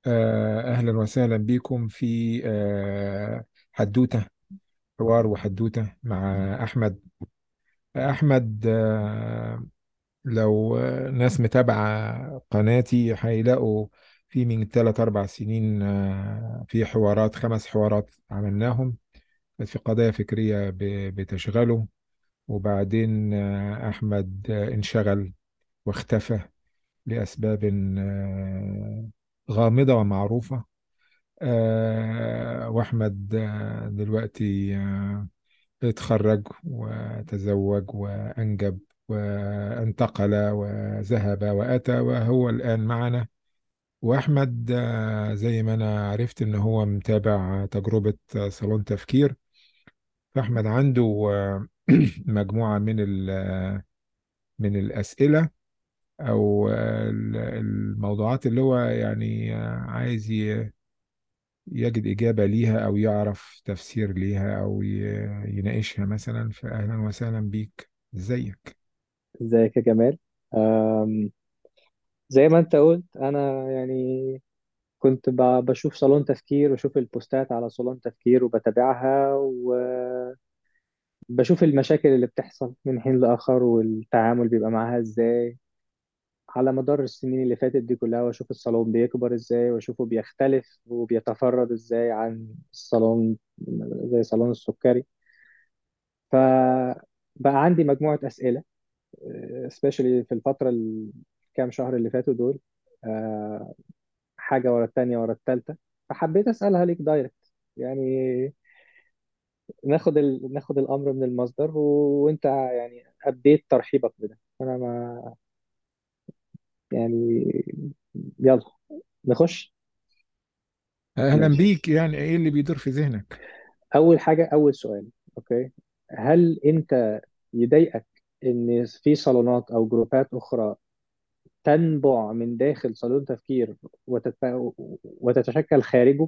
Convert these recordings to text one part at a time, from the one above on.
آه، أهلا وسهلا بكم في آه، حدوتة حوار وحدوتة مع أحمد أحمد آه، لو آه، ناس متابعة قناتي هيلاقوا في من ثلاث أربع سنين آه، في حوارات خمس حوارات عملناهم في قضايا فكرية ب- بتشغله وبعدين آه، أحمد آه، انشغل واختفى لأسباب آه، غامضة ومعروفة آه، وأحمد آه، دلوقتي آه، اتخرج وتزوج وأنجب وانتقل وذهب وأتى وهو الآن معنا وأحمد آه، زي ما أنا عرفت إن هو متابع تجربة آه، صالون تفكير فأحمد عنده آه، مجموعة من ال- آه، من الأسئلة أو آه، ال- الموضوعات اللي هو يعني آه، عايز ي- يجد إجابة ليها أو يعرف تفسير ليها أو ي- يناقشها مثلا فأهلا وسهلا بيك إزيك؟ ازيك يا جمال أم، زي ما انت قلت انا يعني كنت ب- بشوف صالون تفكير وبشوف البوستات على صالون تفكير وبتابعها وبشوف المشاكل اللي بتحصل من حين لآخر والتعامل بيبقى معاها ازاي على مدار السنين اللي فاتت دي كلها واشوف الصالون بيكبر ازاي واشوفه بيختلف وبيتفرد ازاي عن الصالون زي صالون السكري فبقى عندي مجموعة أسئلة especially في الفترة الكام شهر اللي فاتوا دول آه، حاجة ورا التانية ورا التالتة فحبيت أسألها ليك دايركت يعني ناخد ال... ناخد الأمر من المصدر و... وأنت يعني أبديت ترحيبك بده أنا ما يعني يلا نخش أهلا ماشي بيك يعني إيه اللي بيدور في ذهنك؟ أول حاجة أول سؤال أوكي هل أنت يضايقك إن في صالونات أو جروبات أخرى تنبع من داخل صالون تفكير وتت... وتتشكل خارجه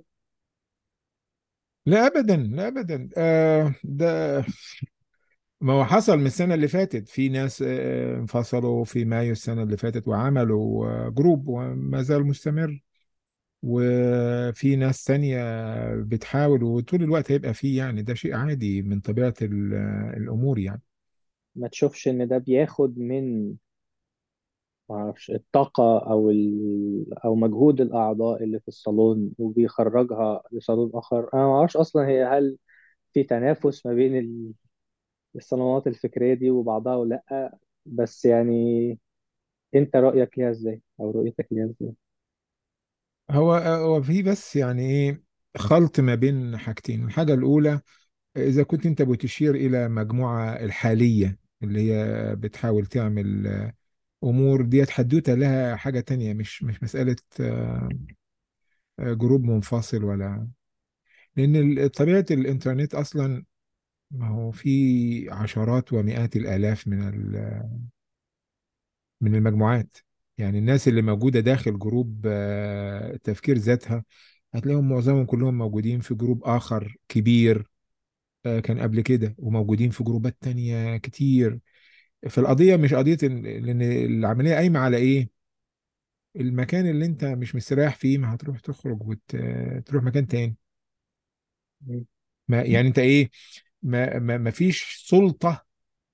لا أبدا لا أبدا آه ده ما هو حصل من السنة اللي فاتت في ناس آه انفصلوا في مايو السنة اللي فاتت وعملوا آه جروب وما زال مستمر وفي ناس تانية بتحاول وطول الوقت هيبقى فيه يعني ده شيء عادي من طبيعة ال- الأمور يعني ما تشوفش ان ده بياخد من ما اعرفش الطاقة او ال... او مجهود الاعضاء اللي في الصالون وبيخرجها لصالون اخر انا ما اعرفش اصلا هي هل في تنافس ما بين ال- الصالونات الفكرية دي وبعضها ولا لا بس يعني انت رأيك ليها ازاي او رؤيتك ليها ازاي هو هو في بس يعني ايه خلط ما بين حاجتين الحاجة الأولى إذا كنت أنت بتشير إلى مجموعة الحالية اللي هي بتحاول تعمل آه، أمور ديت حدوتة لها حاجة تانية مش مش مسألة آه، آه، جروب منفصل ولا لأن ال- طبيعة الإنترنت أصلا ما هو في عشرات ومئات الآلاف من ال- من المجموعات يعني الناس اللي موجودة داخل جروب آه، التفكير ذاتها هتلاقيهم معظمهم كلهم موجودين في جروب آخر كبير آه، كان قبل كده وموجودين في جروبات تانية كتير فالقضية مش قضية إن- لأن العملية قايمة على إيه؟ المكان اللي أنت مش مستريح فيه ما هتروح تخرج وتروح مكان تاني مم. ما يعني أنت إيه؟ ما, ما, ما فيش سلطة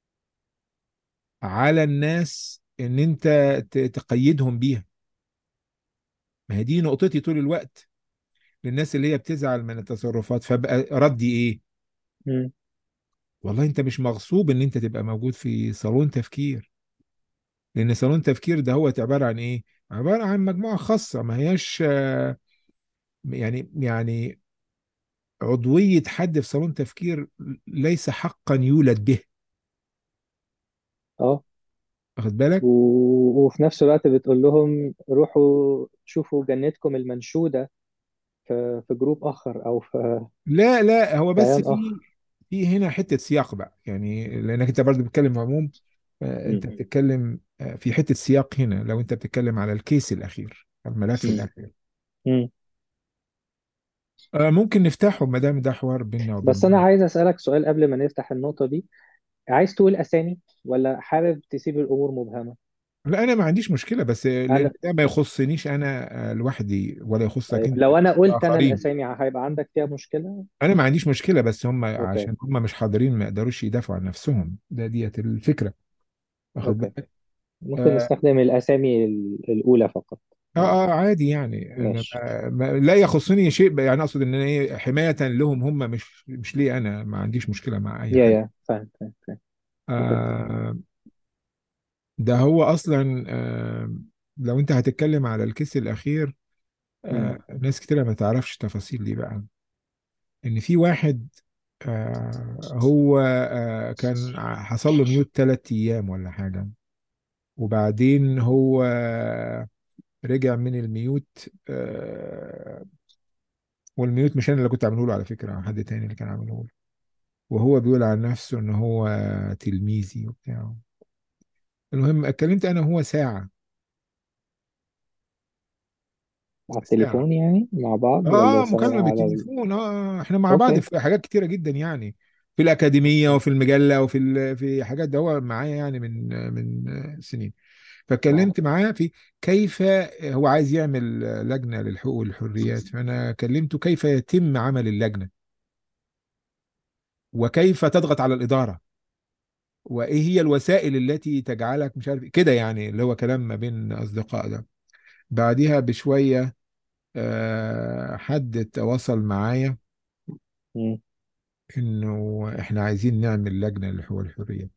على الناس إن أنت ت- تقيدهم بيها ما هي دي نقطتي طول الوقت للناس اللي هي بتزعل من التصرفات فبقى ردي إيه؟ مم. والله أنت مش مغصوب إن أنت تبقى موجود في صالون تفكير لان صالون تفكير ده هو عباره عن ايه عباره عن مجموعه خاصه ما هياش آه، يعني يعني عضويه حد في صالون تفكير ليس حقا يولد به اه واخد بالك و... وفي نفس الوقت بتقول لهم روحوا شوفوا جنتكم المنشودة في في جروب آخر أو في لا لا هو بس كيان في آخر في هنا حته سياق بقى يعني لانك انت برضه بتتكلم عموم آه، مم. انت بتتكلم آه، في حته سياق هنا لو انت بتتكلم على الكيس الاخير الملف مم. الاخير مم. آه، ممكن نفتحه ما دام ده حوار بيننا وبين بس أنا بعض عايز أسألك سؤال قبل ما نفتح النقطة دي عايز تقول أسامي ولا حابب تسيب الأمور مبهمة؟ لا انا ما عنديش مشكله بس لان انا ده ما يخصنيش انا آه، لوحدي ولا يخصك طيب انت لو انا قلت انا الاخرين الاسامي هيبقى عندك فيها مشكله انا ما عنديش مشكله بس هم اوكي عشان هم مش حاضرين ما يقدروش يدافعوا عن نفسهم ده ديت الفكره واخد اوكي بالك ممكن اه نستخدم الاسامي ال- الاولى فقط اه يعني آه، عادي يعني انا ماشي ما ما لا يخصني شيء يعني اقصد ان انا ايه حمايه لهم هم مش مش ليه انا ما عنديش مشكله مع اي يا حد يا فاهم فاهم فاهم اوكي آه ده هو اصلا آه لو انت هتتكلم على الكيس الاخير مم. آه ناس كتير ما تعرفش تفاصيل دي بقى ان في واحد آه هو آه كان حصل له ميوت ثلاث ايام ولا حاجه وبعدين هو رجع من الميوت آه والميوت مش انا اللي كنت عامله له على فكره حد تاني اللي كان عامله له وهو بيقول عن نفسه ان هو تلميذي وبتاع المهم اتكلمت انا وهو ساعه على ساعه التليفون يعني مع بعض ولا اه سواء مكالمه على ال... بالتليفون اه احنا مع بعض اوكي في حاجات كتيره جدا يعني في الاكاديميه وفي المجله وفي ال... في حاجات ده هو معايا يعني من من سنين واو فاتكلمت معاه في كيف هو عايز يعمل لجنه للحقوق والحريات فانا كلمته كيف يتم عمل اللجنه وكيف تضغط على الاداره وايه هي الوسائل التي تجعلك مش عارف إيه. كده يعني اللي هو كلام ما بين اصدقاء ده بعديها بشويه آه، حد تواصل معايا مم. انه احنا عايزين نعمل لجنه للحقوق والحريات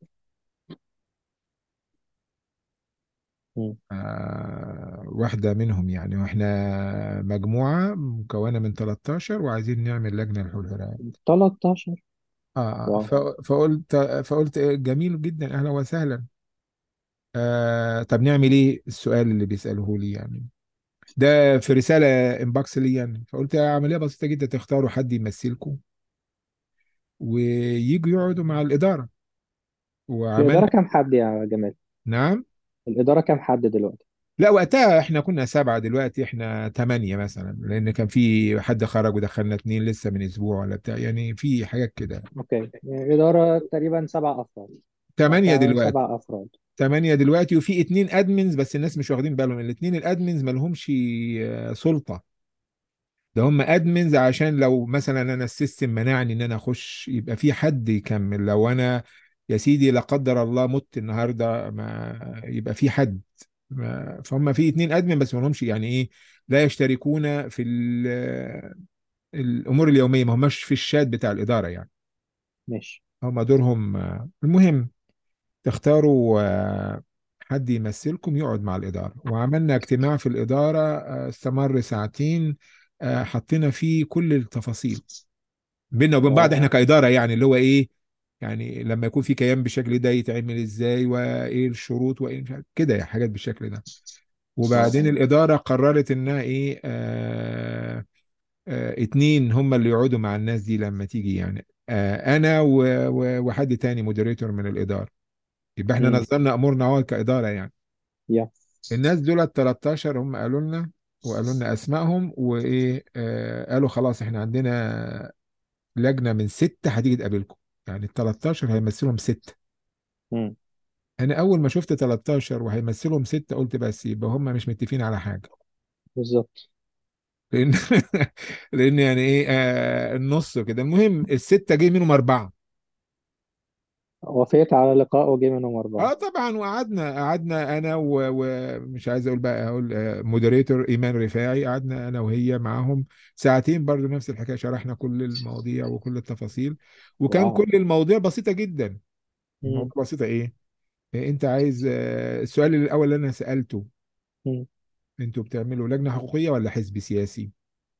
مم. آه، واحده منهم يعني واحنا مجموعه مكونه من 13 وعايزين نعمل لجنه للحقوق والحريات 13 اه واو ف- فقلت فقلت جميل جدا اهلا وسهلا آه طب نعمل ايه السؤال اللي بيساله لي يعني ده في رساله انباكس لي يعني فقلت عمليه بسيطه جدا تختاروا حد يمثلكم وييجوا يقعدوا مع الاداره الإدارة وعملنا كام حد يا جمال؟ نعم الإدارة كام حد دلوقتي؟ لا وقتها احنا كنا سبعة دلوقتي احنا ثمانية مثلا لأن كان في حد خرج ودخلنا اتنين لسه من أسبوع ولا بتاع يعني في حاجات كده اوكي يعني الإدارة تقريبا سبع أفراد ثمانية وقتها دلوقتي سبع أفراد ثمانية دلوقتي وفي اتنين ادمنز بس الناس مش واخدين بالهم الاتنين الادمنز ما لهمش آه، سلطة ده هم ادمنز عشان لو مثلا انا السيستم منعني ان انا اخش يبقى في حد يكمل لو انا يا سيدي لا قدر الله مت النهارده ما يبقى في حد ما فهم في اتنين ادمن بس ما لهمش يعني ايه لا يشتركون في ال- الامور اليوميه ما هماش في الشات بتاع الاداره يعني ماشي هم دورهم آه، المهم تختاروا آه، حد يمثلكم يقعد مع الإدارة وعملنا اجتماع في الإدارة آه، استمر ساعتين آه، حطينا فيه كل التفاصيل بيننا وبين واو بعض احنا كإدارة يعني اللي هو ايه يعني لما يكون في كيان بالشكل ده يتعمل ازاي وايه الشروط وايه مش عارف كده يعني حاجات بالشكل ده واو وبعدين الإدارة قررت انها ايه آه آه اتنين هم اللي يقعدوا مع الناس دي لما تيجي يعني آه انا و- و- وحد تاني مودريتور من الإدارة يبقى احنا امم نظمنا امورنا هو كاداره يعني يا الناس دول ال 13 هم قالوا لنا وقالوا لنا اسمائهم وايه آه قالوا خلاص احنا عندنا لجنه من سته هتيجي تقابلكم يعني ال 13 هيمثلهم سته امم انا اول ما شفت 13 وهيمثلهم سته قلت بس يبقى هم مش متفقين على حاجه بالظبط لان لان يعني ايه آه النص كده المهم السته جه منهم اربعه وافقت على لقاء وجه منهم أربعة اه طبعا وقعدنا قعدنا انا و- ومش عايز اقول بقى اقول آه، مودريتور ايمان رفاعي قعدنا انا وهي معاهم ساعتين برضو نفس الحكايه شرحنا كل المواضيع وكل التفاصيل وكان واو كل المواضيع بسيطه جدا امم الموضوع بسيطه ايه آه، انت عايز آه، السؤال الاول اللي انا سالته امم انتوا بتعملوا لجنه حقوقيه ولا حزب سياسي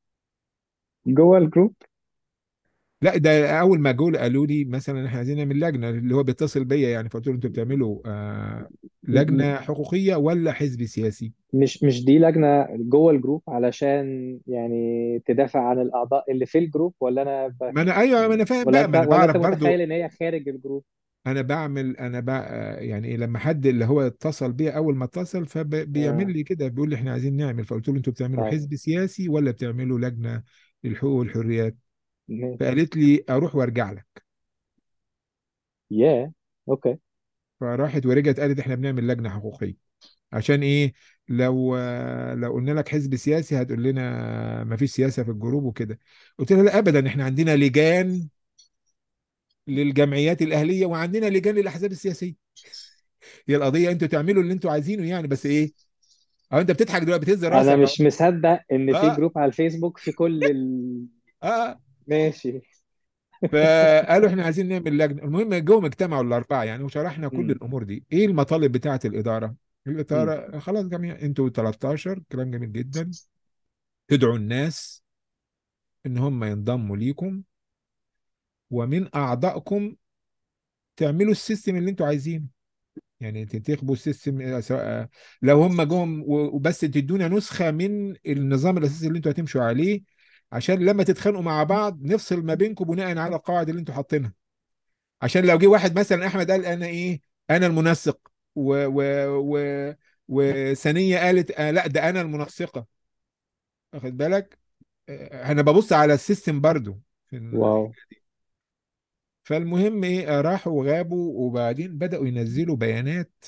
جوه الجروب لا ده اول ما جول قالوا لي مثلا احنا عايزين نعمل لجنه اللي هو بيتصل بيا يعني فقلت له انتوا بتعملوا آه، م- م- لجنه حقوقيه ولا حزب سياسي مش مش دي لجنة جوه الجروب علشان يعني تدافع عن الأعضاء اللي في الجروب ولا أنا ب... ما انا ايوه ما انا فاهم ولا بقى أنت ما انا ولا بعرف أنت متخيل برضو إن هي خارج الجروب؟ انا بعمل انا بقى يعني إيه لما حد اللي هو اتصل بيا اول ما اتصل فبيعمل آه. لي كده بيقول لي احنا عايزين نعمل فقلت له انتوا بتعملوا طيب حزب سياسي ولا بتعملوا لجنه للحقوق والحريات م- فقالت لي اروح وارجع لك ياه اوكي فراحت ورجعت قالت احنا بنعمل لجنه حقوقيه عشان ايه لو آه، لو قلنا لك حزب سياسي هتقول لنا ما فيش سياسه في الجروب وكده قلت لها لا ابدا احنا عندنا لجان للجمعيات الاهليه وعندنا لجان للاحزاب السياسيه هي القضيه انتوا تعملوا اللي انتوا عايزينه يعني بس ايه اه انت بتضحك دلوقتي بتهز انا راسك اهو مش مصدق ان في اه جروب على الفيسبوك في كل ال... اه ماشي فقالوا احنا عايزين نعمل لجنه المهم جم اجتمعوا الاربعه يعني وشرحنا كل مم. الامور دي ايه المطالب بتاعه الاداره مم. الاداره خلاص جميع انتوا 13 كلام جميل جدا تدعوا الناس ان هم ينضموا ليكم ومن اعضائكم تعملوا السيستم اللي انتوا عايزينه يعني تنتخبوا السيستم آه، سواء لو هم جم و- وبس تدونا نسخه من النظام الاساسي اللي انتوا هتمشوا عليه عشان لما تتخانقوا مع بعض نفصل ما بينكم بناء على القواعد اللي انتوا حاطينها عشان لو جه واحد مثلا احمد قال انا ايه انا المنسق و و و وثانيه قالت آه لا ده انا المنسقه واخد بالك آه، انا ببص على السيستم برضو في واو الحاجة. فالمهم ايه آه، راحوا وغابوا وبعدين بدأوا ينزلوا بيانات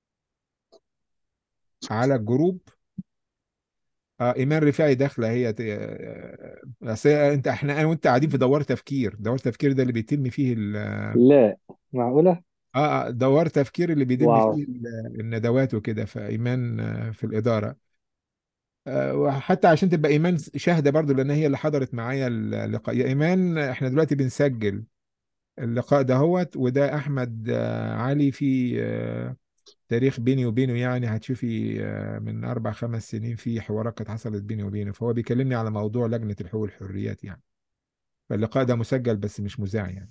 على الجروب اه ايمان رفاعي داخله هي ت- آه، أصل هي- انت احنا انا وانت قاعدين في دوار تفكير دوار تفكير ده اللي بيتم فيه ال- لا معقولة اه آه، دوار تفكير اللي بيتم واو فيه ال- الندوات وكده فايمان آه، في الاداره آه، وحتى عشان تبقى ايمان شاهده برضو لان هي اللي حضرت معايا اللقاء يا ايمان احنا دلوقتي بنسجل اللقاء دهوت وده احمد آه، علي في آه، تاريخ بيني وبينه يعني هتشوفي آه، من اربع خمس سنين في حوارات كانت حصلت بيني وبينه فهو بيكلمني على موضوع لجنه الحقوق والحريات يعني فاللقاء ده مسجل بس مش مذاع يعني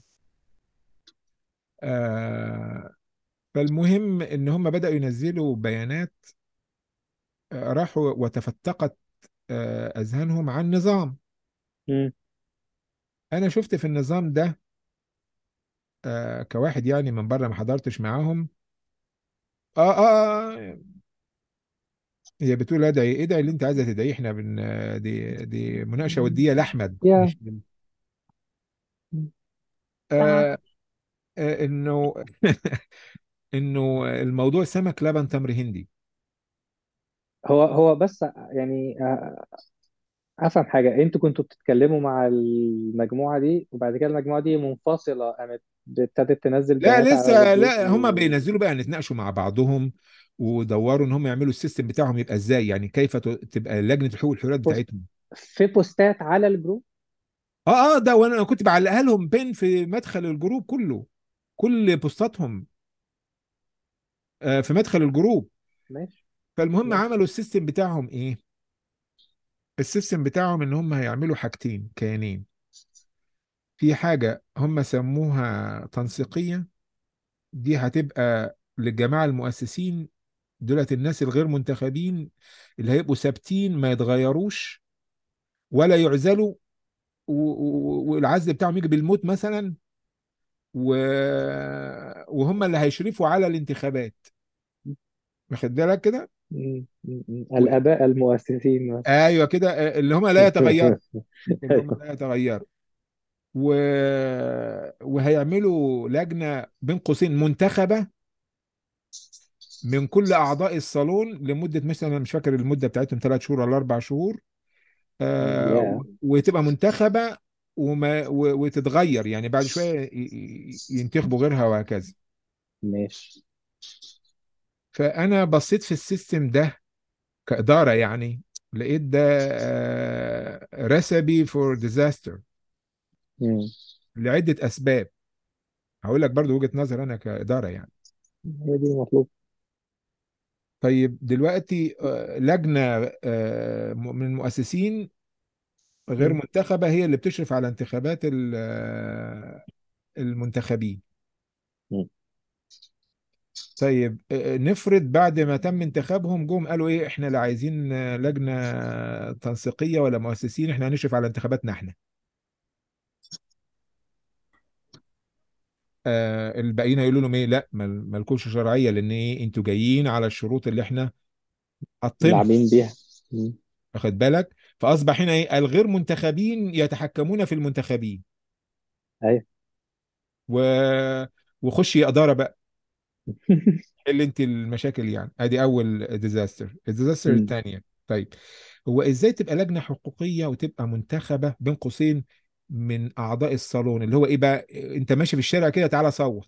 آه، فالمهم ان هم بداوا ينزلوا بيانات آه، راحوا وتفتقت آه، اذهانهم عن نظام مم. انا شفت في النظام ده آه كواحد يعني من بره ما حضرتش معاهم اه اه آه، هي بتقول ادعي ادعي اللي انت عايزه تدعيه احنا بن آه، دي دي مناقشه وديه لاحمد يا مش آه آه انه انه الموضوع سمك لبن تمر هندي هو هو بس يعني افهم حاجه انتوا كنتوا بتتكلموا مع المجموعه دي وبعد كده المجموعه دي منفصله قامت ابتدت تنزل لا بيانات على لسه الجروب لا هم و... بينزلوا بقى نتناقشوا مع بعضهم ودوروا ان هم يعملوا السيستم بتاعهم يبقى ازاي يعني كيف ت- تبقى لجنه الحقوق والحريات بوست... بتاعتهم في بوستات على الجروب اه اه ده وانا كنت بعلقها لهم بين في مدخل الجروب كله كل بوستاتهم آه في مدخل الجروب ماشي فالمهم ماشي عملوا السيستم بتاعهم ايه السيستم بتاعهم ان هم هيعملوا حاجتين كيانين في حاجة هم سموها تنسيقية دي هتبقى للجماعة المؤسسين دولت الناس الغير منتخبين اللي هيبقوا ثابتين ما يتغيروش ولا يعزلوا و- و- والعزل بتاعهم يجي بالموت مثلا و... وهم اللي هيشرفوا على الانتخابات واخد بالك كده م- م- م. و... الآباء المؤسسين مثلا ايوه كده آه، اللي هم لا يتغيروا اللي هم أيوه لا يتغيروا و... وهيعملوا لجنة بين قوسين منتخبة من كل أعضاء الصالون لمدة مثلا أنا مش فاكر المدة بتاعتهم ثلاث شهور ولا أربع شهور آه و- يا وتبقى منتخبة وما و... وتتغير يعني بعد شوية ي... ي- ينتخبوا غيرها وهكذا ماشي فأنا بصيت في السيستم ده كإدارة يعني لقيت ده آه ريسبي فور ديزاستر م. لعدة أسباب هقول لك برضو وجهة نظر أنا كإدارة يعني هي دي المطلوب طيب دلوقتي آه، لجنة آه، م- من المؤسسين غير م. منتخبة هي اللي بتشرف على انتخابات ال- آه، المنتخبين م. طيب آه، نفرض بعد ما تم انتخابهم جم قالوا ايه احنا لا عايزين آه، لجنة تنسيقية ولا مؤسسين احنا هنشرف على انتخاباتنا احنا آه، الباقيين هيقولوا لهم ايه لا مال- مالكوش شرعية لان ايه انتوا جايين على الشروط اللي احنا حاطينها لاعبين بيها م. واخد بالك فاصبح هنا ايه الغير منتخبين يتحكمون في المنتخبين أيوه و... وخش يا إدارة بقى حل انت المشاكل يعني ادي اول ديزاستر الديزاستر مم. الثانيه طيب هو ازاي تبقى لجنه حقوقيه وتبقى منتخبه بين قوسين من اعضاء الصالون اللي هو ايه بقى انت ماشي في الشارع كده تعالى صوت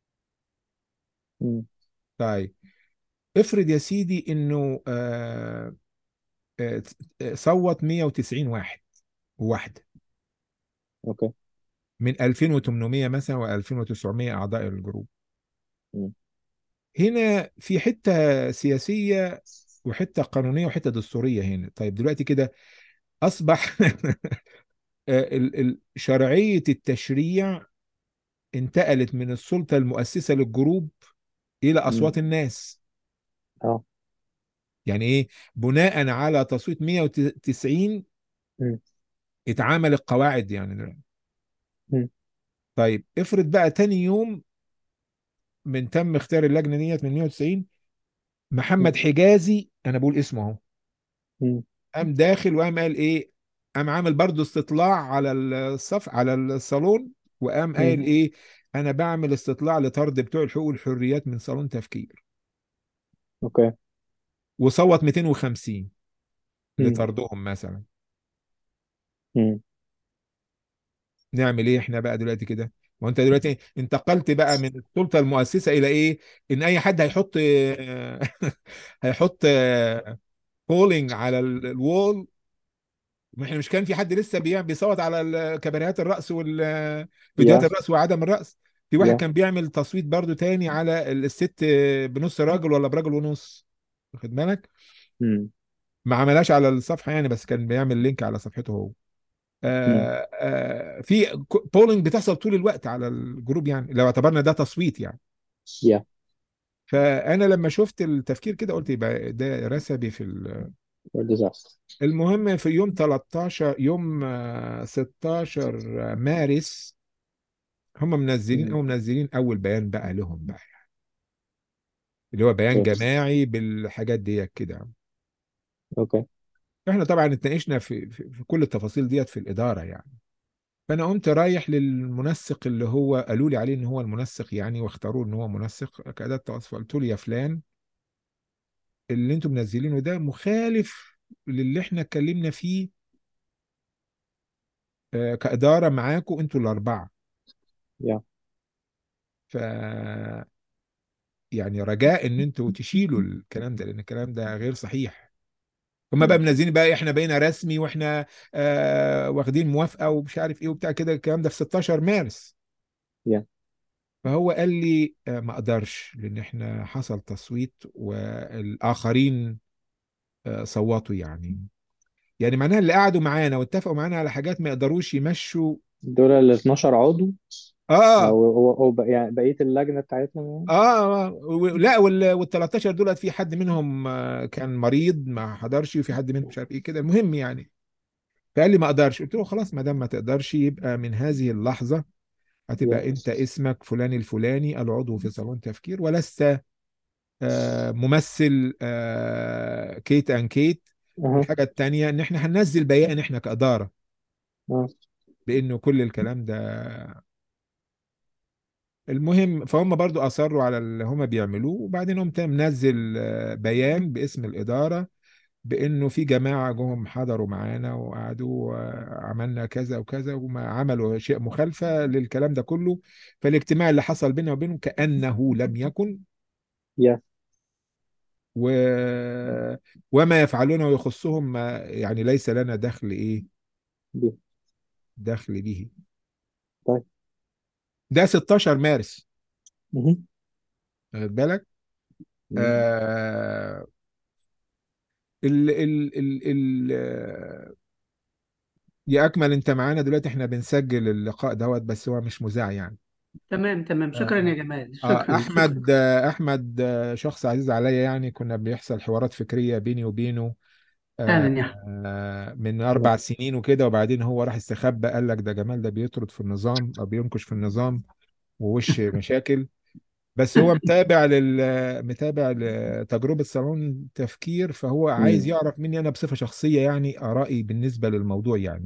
مم. طيب افرض يا سيدي انه آه آه آه، صوت 190 واحد وواحده اوكي من 2800 مثلا و2900 اعضاء الجروب مم. هنا في حته سياسيه وحته قانونيه وحته دستوريه هنا طيب دلوقتي كده اصبح ال- ال- شرعيه التشريع انتقلت من السلطه المؤسسه للجروب الى مم. اصوات الناس اه يعني ايه بناء على تصويت 190 مم. اتعمل القواعد يعني مم. طيب افرض بقى تاني يوم من تم اختيار اللجنه ديت من 190 مم. محمد حجازي انا بقول اسمه اهو مم. قام داخل وقام قال ايه قام عامل برضو استطلاع على الصف على الصالون وقام مم. قال ايه انا بعمل استطلاع لطرد بتوع الحقوق والحريات من صالون تفكير اوكي وصوت 250 مم. لطردهم مثلا مم. نعمل ايه احنا بقى دلوقتي كده وانت دلوقتي انتقلت بقى من السلطه المؤسسه الى ايه ان اي حد هيحط هيحط بولينج على ال- الوول ما احنا مش كان في حد لسه بيع- بيصوت على ال- كباريهات الرقص والفيديوهات يا الرقص وعدم الرقص في واحد يا كان بيعمل تصويت برضو تاني على الست بنص راجل ولا براجل ونص واخد بالك مم. ما عملهاش على الصفحه يعني بس كان بيعمل لينك على صفحته هو مم. آه آه في بولينج بتحصل طول الوقت على الجروب يعني لو اعتبرنا ده تصويت يعني يا فانا لما شفت التفكير كده قلت يبقى ده رسبي في ال- ديزاستر المهم في يوم 13 يوم آه، 16 مارس هم منزلين مم. او منزلين اول بيان بقى لهم بقى اللي هو بيان اوكي جماعي بالحاجات دي كده اوكي احنا طبعا اتناقشنا في, في, في كل التفاصيل ديت في الاداره يعني فانا قمت رايح للمنسق اللي هو قالوا لي عليه ان هو المنسق يعني واختاروه ان هو منسق كاداه تواصل قلت له يا فلان اللي انتم منزلينه ده مخالف للي احنا اتكلمنا فيه آه، كاداره معاكم انتوا الاربعه يا ف يعني رجاء ان انتوا تشيلوا الكلام ده لان الكلام ده غير صحيح هما بقى مم. منزلين بقى احنا بقينا رسمي واحنا آه واخدين موافقه ومش عارف ايه وبتاع كده الكلام ده في 16 مارس يا فهو قال لي آه ما اقدرش لان احنا حصل تصويت والاخرين آه صوتوا يعني يعني معناها اللي قعدوا معانا واتفقوا معانا على حاجات ما يقدروش يمشوا دول ال 12 عضو اه او او أو بق- يعني بقيه اللجنه بتاعتهم يعني اه و- لا وال 13 دولت في حد منهم آه، كان مريض ما حضرش وفي حد منهم مش عارف ايه كده المهم يعني فقال لي ما اقدرش قلت له خلاص ما دام ما تقدرش يبقى من هذه اللحظه يا هتبقى انت اسمك فلان الفلاني العضو في صالون تفكير ولست آه، ممثل آه، كيت ان كيت اها والحاجه التانيه ان احنا هننزل بيان احنا كاداره اه بانه كل الكلام ده المهم فهم برضو اصروا على اللي هم بيعملوه وبعدين قمت منزل آه، بيان باسم الاداره بانه في جماعه جم حضروا معانا وقعدوا آه، عملنا كذا وكذا وما عملوا شيء مخالفه للكلام ده كله فالاجتماع اللي حصل بيننا وبينهم كانه لم يكن يا و... وما يفعلونه ويخصهم ما يعني ليس لنا دخل ايه دي دخل به طيب ده 16 مارس مهم. واخد بالك مم. آه ال ال ال ال آه، يا اكمل انت معانا دلوقتي احنا بنسجل اللقاء دوت بس هو مش مذاع يعني تمام تمام شكرا يا آه جمال آه، شكرا شكرا احمد آه احمد آه شخص عزيز عليا يعني كنا بيحصل حوارات فكريه بيني وبينه آه اهلا يا احمد آه من يا اربع سنين وكده وبعدين هو راح استخبى قال لك ده جمال ده بيطرد في النظام او بينكش في النظام ووش مشاكل بس هو متابع لل متابع لتجربة صالون تفكير فهو عايز مم. يعرف مني أنا بصفة شخصية يعني آرائي بالنسبة للموضوع يعني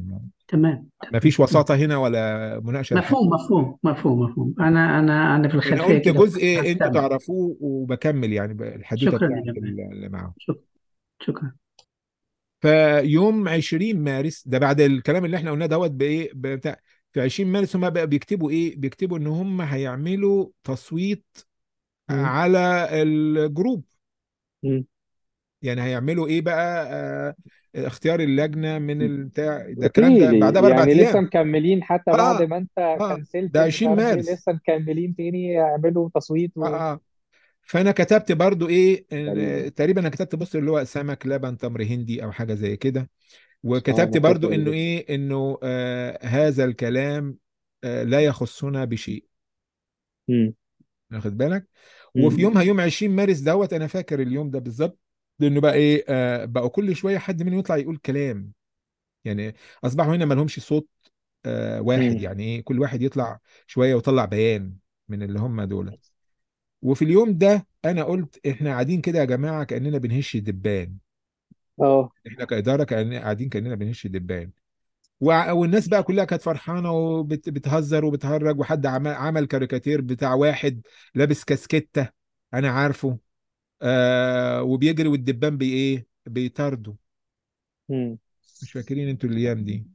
تمام ما فيش وساطة هنا ولا مناقشة لحد مفهوم مفهوم مفهوم مفهوم أنا أنا أنا في انا الخلفية قلت كده جزء انتوا هستمع تعرفوه وبكمل يعني ب- الحدوتة شكرا يا بتاعت جمال اللي معاهم شكرا شكرا فيوم 20 مارس ده بعد الكلام اللي احنا قلناه دوت بايه بتاع في 20 مارس هم بقى بيكتبوا ايه بيكتبوا ان هم هيعملوا تصويت مم. على الجروب مم. يعني هيعملوا ايه بقى آه اختيار اللجنة من البتاع ده الكلام ده ريلي بعدها باربع يعني لسه ايام مكملين حتى بعد اه ما انت اه كنسلت ده مش 20 عارف ايه مارس لسه مكملين تاني يعملوا تصويت اه و... اه فانا كتبت برضو ايه غريبة آه، تقريبا انا كتبت بص اللي هو سمك لبن تمر هندي او حاجة زي كده اه وكتبت انا برضو فاكر انه الاسم ايه انه آه هذا الكلام آه لا يخصنا بشيء مم. واخد بالك وفي مم. يومها يوم 20 مارس دوت انا فاكر اليوم ده بالظبط لانه بقى ايه آه بقى كل شويه حد منهم يطلع يقول كلام يعني اصبحوا هنا ما لهمش صوت آه واحد مم. يعني ايه كل واحد يطلع شويه ويطلع بيان من اللي هم دول وفي اليوم ده انا قلت احنا قاعدين كده يا جماعه كاننا بنهش دبان اه احنا كاداره كأن قاعدين كاننا بنهش دبان وع- والناس بقى كلها كانت فرحانه وبتهزر وبتهرج وحد عمل عمل كاريكاتير بتاع واحد لابس كاسكته انا عارفه آه وبيجري والدبان بي ايه بيطارده مم. مش فاكرين انتوا الايام دي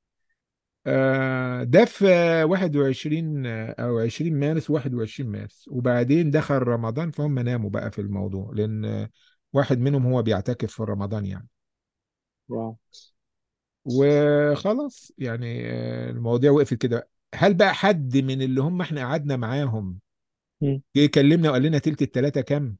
آه ده في 21 او 20 مارس 21 مارس وبعدين دخل رمضان فهم ناموا بقى في الموضوع لان واحد منهم هو بيعتكف في رمضان يعني واو وخلاص يعني آه، المواضيع وقفت كده هل بقى حد من اللي هم احنا قعدنا معاهم مم. جه يكلمنا وقال لنا تلت التلاتة كام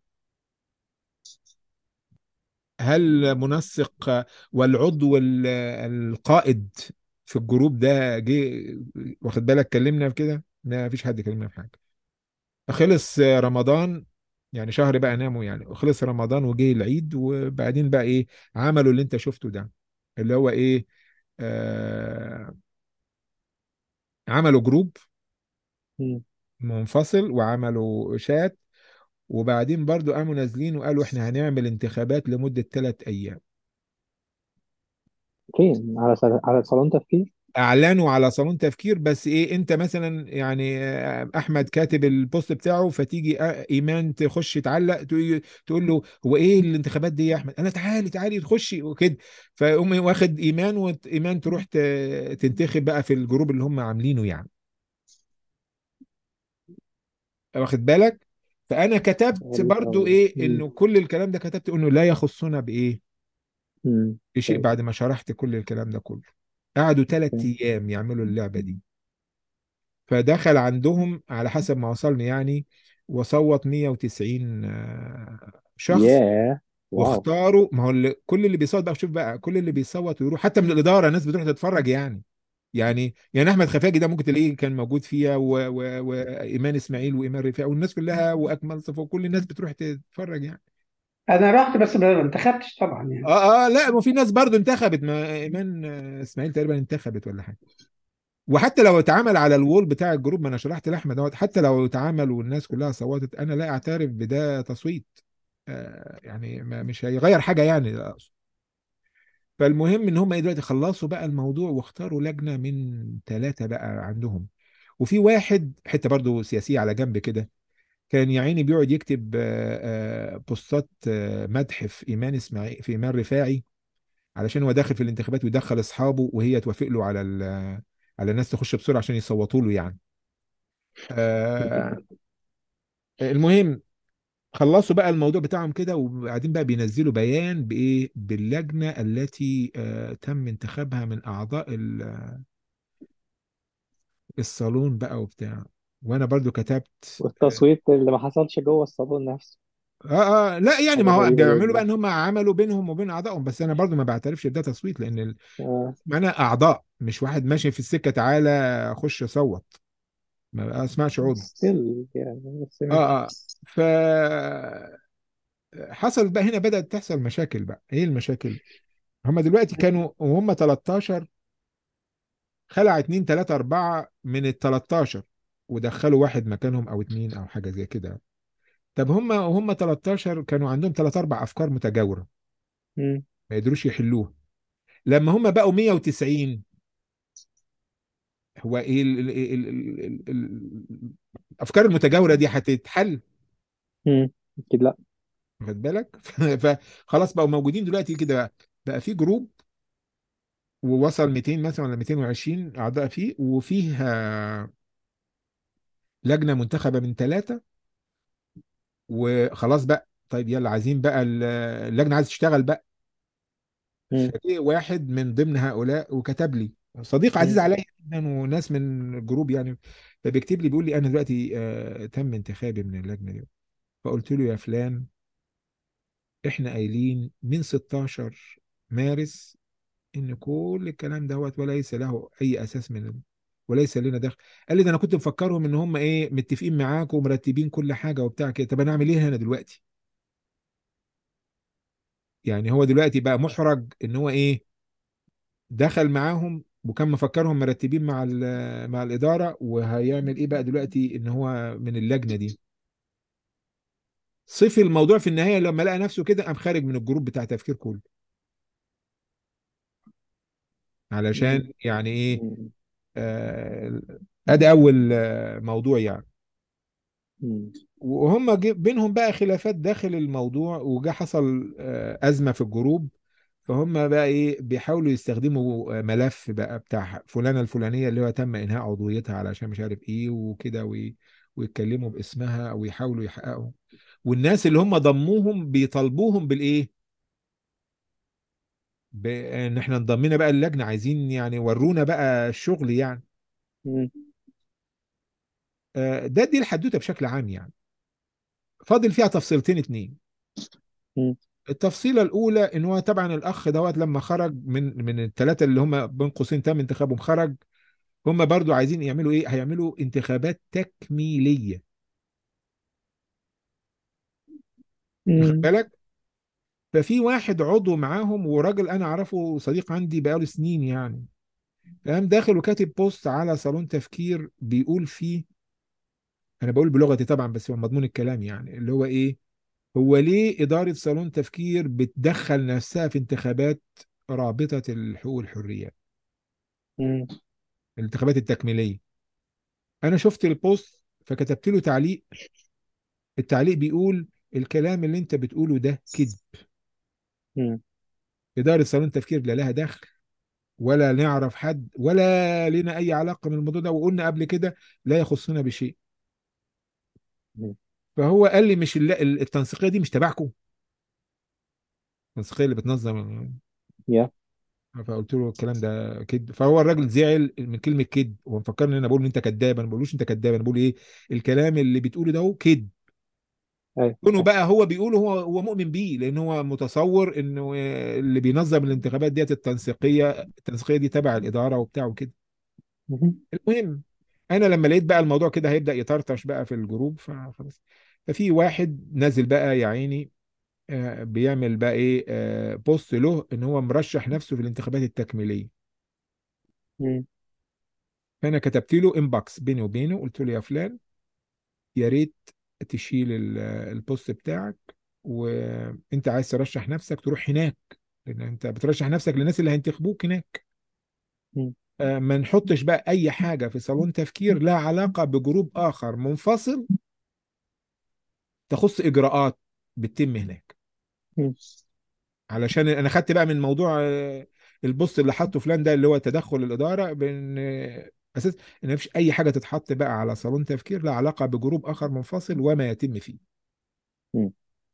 هل منسق والعضو ال- القائد في الجروب ده جه واخد بالك كلمنا في كده ما فيش حد كلمنا في حاجة خلص رمضان يعني شهر بقى ناموا يعني خلص رمضان وجه العيد وبعدين بقى ايه عملوا اللي انت شفته ده اللي هو ايه آه عملوا جروب مم. منفصل وعملوا شات وبعدين برضو قاموا نازلين وقالوا احنا هنعمل انتخابات لمدة ثلاث ايام فين على سل... على صالون تفكير اعلنوا على صالون تفكير بس ايه انت مثلا يعني آه، احمد كاتب البوست بتاعه فتيجي آه، ايمان تخش تعلق تقول تقول له هو ايه الانتخابات دي يا احمد انا تعالي تعالي تخشي وكده فيقوم واخد ايمان وايمان تروح ت- تنتخب بقى في الجروب اللي هم عاملينه يعني واخد بالك فانا كتبت غريب برضو قوي ايه مم. انه كل الكلام ده كتبت انه لا يخصنا بايه مم. بشيء طيب بعد ما شرحت كل الكلام ده كله قعدوا ثلاث اوكي ايام يعملوا اللعبة دي فدخل عندهم على حسب ما وصلني يعني وصوت 190 آه، شخص ياه واو واختاروا ما هو اللي كل اللي بيصوت بقى شوف بقى كل اللي بيصوت ويروح حتى من الإدارة ناس بتروح تتفرج يعني يعني يعني احمد خفاجي ده ممكن تلاقيه كان موجود فيها و... و... وايمان اسماعيل وايمان رفاعي والناس كلها واكمل صفوه كل الناس بتروح تتفرج يعني انا رحت بس ما انتخبتش طبعا يعني اه اه لا ما في ناس برضو انتخبت ما ايمان آه، اسماعيل تقريبا انتخبت ولا حاجه وحتى لو اتعمل على الوول بتاع الجروب ما انا شرحت لاحمد اهوت حتى لو اتعمل والناس كلها صوتت انا لا اعترف بده تصويت آه يعني ما مش هيغير حاجه يعني أقصد. فالمهم ان هم إيه دلوقتي خلصوا بقى الموضوع واختاروا لجنه من ثلاثه بقى عندهم وفي واحد حته برضو سياسيه على جنب كده كان يا عيني بيقعد يكتب آه، آه، بوستات آه، مدح في ايمان اسماعيل في ايمان رفاعي علشان هو داخل في الانتخابات ويدخل اصحابه وهي توافق له على ال- على الناس تخش بسرعه عشان يصوتوا له يعني آه المهم خلصوا بقى الموضوع بتاعهم كده وبعدين بقى بينزلوا بيان بايه باللجنه التي آه تم انتخابها من اعضاء ال- الصالون بقى وبتاع وانا برضو كتبت والتصويت اللي ما حصلش جوه الصالون نفسه اه اه لا يعني حاجة ما هو غريبة بيعملوا بقى جدا ان هم عملوا بينهم وبين اعضائهم بس انا برضو ما بعترفش بده تصويت لان ال- آه. انا اعضاء مش واحد ماشي في السكه تعالى خش صوت ما اسمعش عضو ستيل يعني بس اه ماشي اه ف حصل بقى هنا بدأت تحصل مشاكل بقى ايه المشاكل هم دلوقتي كانوا وهم 13 خلع 2 3 4 من ال 13 ودخلوا واحد مكانهم او اتنين او حاجه زي كده طب هم وهم 13 كانوا عندهم 3 4 افكار متجاوره مم. ما يقدروش يحلوها لما هم بقوا 190 هو ايه ال ال ال ال ال ال الافكار المتجاوره دي هتتحل مم. اكيد لا واخد بالك فخلاص بقوا موجودين دلوقتي كده بقى بقى في جروب ووصل 200 مثلا ولا 220 اعضاء فيه وفيها لجنه منتخبه من ثلاثه وخلاص بقى طيب يلا عايزين بقى ال- اللجنه عايز تشتغل بقى مم. فجه واحد من ضمن هؤلاء وكتب لي صديق عزيز مم. عليا جدا وناس من الجروب يعني فبيكتب لي بيقول لي انا دلوقتي آه تم انتخابي من اللجنه دي فقلت له يا فلان احنا قايلين من 16 مارس ان كل الكلام دوت وليس له اي اساس من وليس لنا دخل قال لي ده انا كنت مفكرهم ان هم ايه متفقين معاك ومرتبين كل حاجه وبتاع كده طب انا اعمل ايه هنا دلوقتي يعني هو دلوقتي بقى محرج ان هو ايه دخل معاهم وكان مفكرهم مرتبين مع ال- مع الاداره وهيعمل ايه بقى دلوقتي ان هو من اللجنه دي صفي الموضوع في النهايه لما لقى نفسه كده قام خارج من الجروب بتاع تفكير كله مم. علشان يعني ايه مم. آه، ادي اول آه، موضوع يعني مم. وهم جه- بينهم بقى خلافات داخل الموضوع وجا حصل آه، أزمة في الجروب فهم بقى ايه بيحاولوا يستخدموا آه، ملف بقى بتاع فلانة الفلانية اللي هو تم إنهاء عضويتها علشان مش عارف ايه وكده وي- ويتكلموا باسمها او يحاولوا يحققوا والناس اللي هم ضموهم بيطالبوهم بالايه بان احنا انضمينا بقى اللجنة عايزين يعني ورونا بقى الشغل يعني مم. آه، ده دي الحدوتة بشكل عام يعني فاضل فيها تفصيلتين اتنين مم. التفصيلة الأولى إن هو طبعا الأخ دوت لما خرج من من الثلاثة اللي هم بين قوسين تم انتخابهم خرج هم برضو عايزين يعملوا إيه؟ هيعملوا انتخابات تكميلية واخد مم. بالك؟ ففي واحد عضو معاهم وراجل أنا أعرفه صديق عندي بقاله سنين يعني قام داخل وكاتب بوست على صالون تفكير بيقول فيه أنا بقول بلغتي طبعا بس هو مضمون الكلام يعني اللي هو إيه؟ هو ليه إدارة صالون تفكير بتدخل نفسها في انتخابات رابطة الحقوق والحريات؟ مم. الانتخابات التكميلية انا شفت البوست فكتبت له تعليق التعليق بيقول الكلام اللي انت بتقوله ده كذب مم. اداره صالون تفكير لا لها دخل ولا نعرف حد ولا لنا اي علاقه من الموضوع ده وقلنا قبل كده لا يخصنا بشيء مم. فهو قال لي مش الل- التنسيقيه دي مش تبعكم التنسيقيه اللي بتنظم يا فقلت له الكلام ده كذب فهو الراجل زعل من كلمه كذب هو مفكرني ان انا بقول ان انت كذاب انا ما بقولوش انت كذاب انا بقول ايه الكلام اللي بتقوله ده هو كذب ايوه كونه صح بقى هو بيقوله هو هو مؤمن بيه لان هو متصور انه اللي بينظم الانتخابات ديت التنسيقيه التنسيقيه دي تبع الاداره وبتاع وكده مهم. المهم انا لما لقيت بقى الموضوع كده هيبدا يطرطش بقى في الجروب فخلاص ففي واحد نازل بقى يا عيني آه، بيعمل بقى ايه آه، بوست له ان هو مرشح نفسه في الانتخابات التكميليه مم. فانا كتبت له انبوكس بيني وبينه قلت له يا فلان يا ريت تشيل ال- البوست بتاعك وانت عايز ترشح نفسك تروح هناك لان انت بترشح نفسك للناس اللي هينتخبوك هناك مم. آه، ما نحطش بقى اي حاجه في صالون تفكير لها علاقه بجروب اخر منفصل تخص اجراءات بتتم هناك مم. علشان انا خدت بقى من موضوع آه، البوست اللي حطه فلان ده اللي هو تدخل الاداره بان آه، اساس ان مفيش اي حاجه تتحط بقى على صالون تفكير لها علاقه بجروب اخر منفصل وما يتم فيه مم.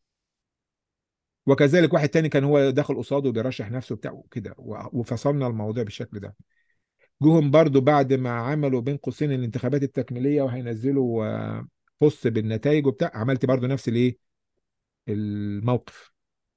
وكذلك واحد تاني كان هو داخل قصاده بيرشح نفسه بتاع وكده و- وفصلنا الموضوع بالشكل ده جوهم برضو بعد ما عملوا بين قوسين الانتخابات التكميلية وهينزلوا آه، بوست بالنتائج وبتاع عملت برضو نفس الايه الموقف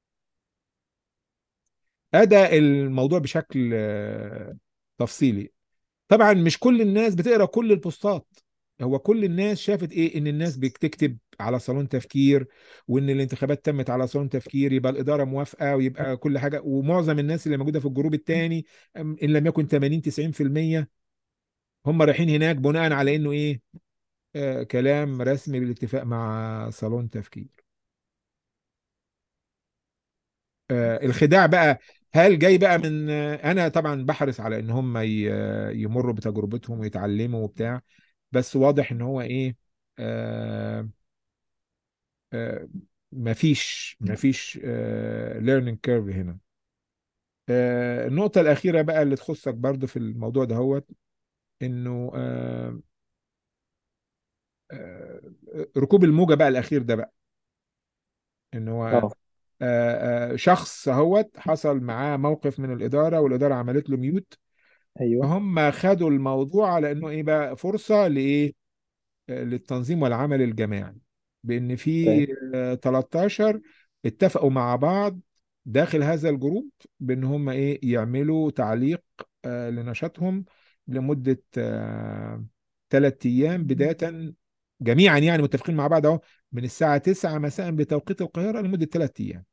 أدى الموضوع بشكل آه، تفصيلي طبعا مش كل الناس بتقرا كل البوستات هو كل الناس شافت ايه ان الناس بتكتب على صالون تفكير وان الانتخابات تمت على صالون تفكير يبقى الاداره موافقه ويبقى كل حاجه ومعظم الناس اللي موجوده في الجروب الثاني ان لم يكن 80 90% هم رايحين هناك بناء على انه ايه آه كلام رسمي بالاتفاق مع صالون تفكير آه الخداع بقى هل جاي بقى من انا طبعا بحرص على ان هم ي- يمروا بتجربتهم ويتعلموا وبتاع بس واضح ان هو ايه آه آه مفيش مفيش آه learning curve هنا آه النقطة الأخيرة بقى اللي تخصك برضو في الموضوع ده هو انه آه آه ركوب الموجة بقى الأخير ده بقى ان هو اه آه آه شخص اهوت حصل معاه موقف من الإدارة والإدارة عملت له ميوت ايوه فهم خدوا الموضوع على انه ايه بقى فرصة لايه آه، للتنظيم والعمل الجماعي بان في اوكي آه، 13 اتفقوا مع بعض داخل هذا الجروب بان هم ايه يعملوا تعليق آه، لنشاطهم لمدة ثلاث ايام بداية جميعا يعني متفقين مع بعض اهو من الساعة 9 مساء بتوقيت القاهرة لمدة ثلاث ايام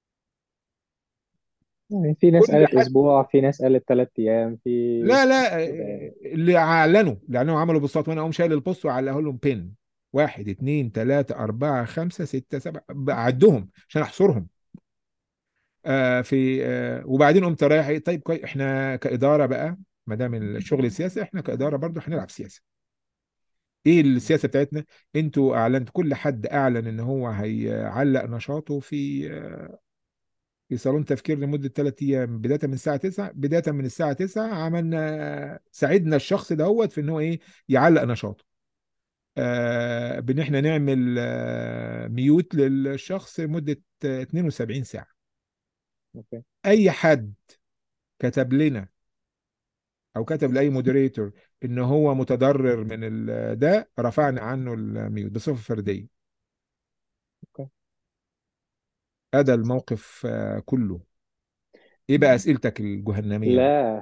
يعني في ناس كل قالت حد اسبوع في ناس قالت ثلاث ايام في لا لا كده يعني اللي اعلنوا اللي اعلنوا عملوا بوستات وانا اقوم شايل البوست وعلقه لهم بين واحد اتنين تلاتة أربعة خمسة ستة سبعة بعدهم عشان أحصرهم آه في آه وبعدين قمت رايح إيه طيب كويس إحنا كإدارة بقى ما دام الشغل سياسي إحنا كإدارة برضو هنلعب سياسة إيه السياسة بتاعتنا؟ أنتوا أعلنت كل حد أعلن إن هو هيعلق نشاطه في في صالون تفكير لمدة ثلاث أيام بداية من الساعة 9 بداية من الساعة 9 عملنا ساعدنا الشخص دوت في إن هو إيه يعلق نشاطه آه بإن إحنا نعمل آه ميوت للشخص لمدة آه 72 ساعة اوكي أي حد كتب لنا أو كتب لأي مودريتور إن هو متضرر من ال- ده رفعنا عنه الميوت بصفة فردية اوكي هذا الموقف آه كله إيه بقى أسئلتك الجهنمية بقى لا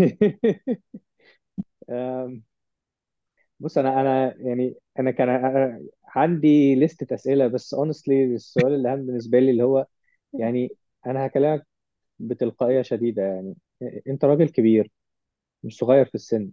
أم، بص انا انا يعني انا كان أنا عندي لستة اسئله بس honestly السؤال اللي اهم بالنسبه لي اللي هو يعني انا هكلمك بتلقائيه شديده يعني انت راجل كبير مش صغير في السن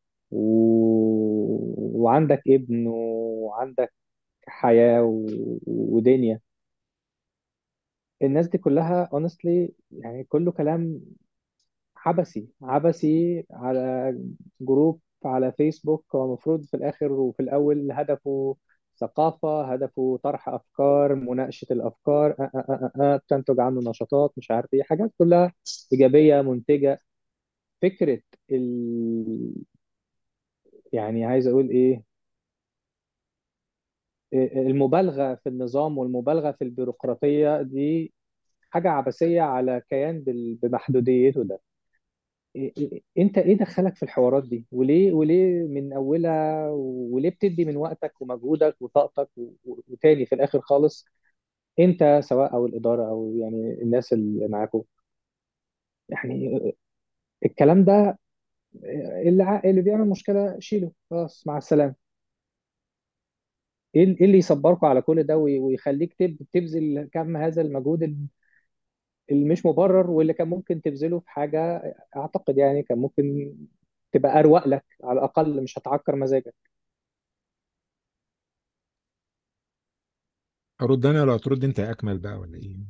و... وعندك ابن وعندك حياه و... ودنيا الناس دي كلها honestly يعني كله كلام عبثي عبثي على جروب على فيسبوك هو المفروض في الآخر وفي الأول هدفه ثقافة هدفه طرح أفكار مناقشة الأفكار أه أه أه أه أه، تنتج عنه نشاطات مش عارف إيه حاجات كلها إيجابية منتجة فكرة ال... يعني عايز أقول إيه المبالغة في النظام والمبالغة في البيروقراطية دي حاجة عبثية على كيان بال- بمحدوديته ده إيه- إيه- انت ايه دخلك في الحوارات دي وليه وليه من اولها وليه بتدي من وقتك ومجهودك وطاقتك و- و- وتاني في الاخر خالص انت سواء او الاداره او يعني الناس اللي معاكم يعني الكلام ده اللي ع- اللي بيعمل مشكله شيله خلاص مع السلامه ايه إيه اللي يصبركم على كل ده وي- ويخليك تب- تبذل كم هذا المجهود ال- اللي مش مبرر واللي كان ممكن تبذله في حاجه اعتقد يعني كان ممكن تبقى اروق لك على الاقل مش هتعكر مزاجك أرد أنا ولا ترد أنت يا أكمل بقى ولا إيه؟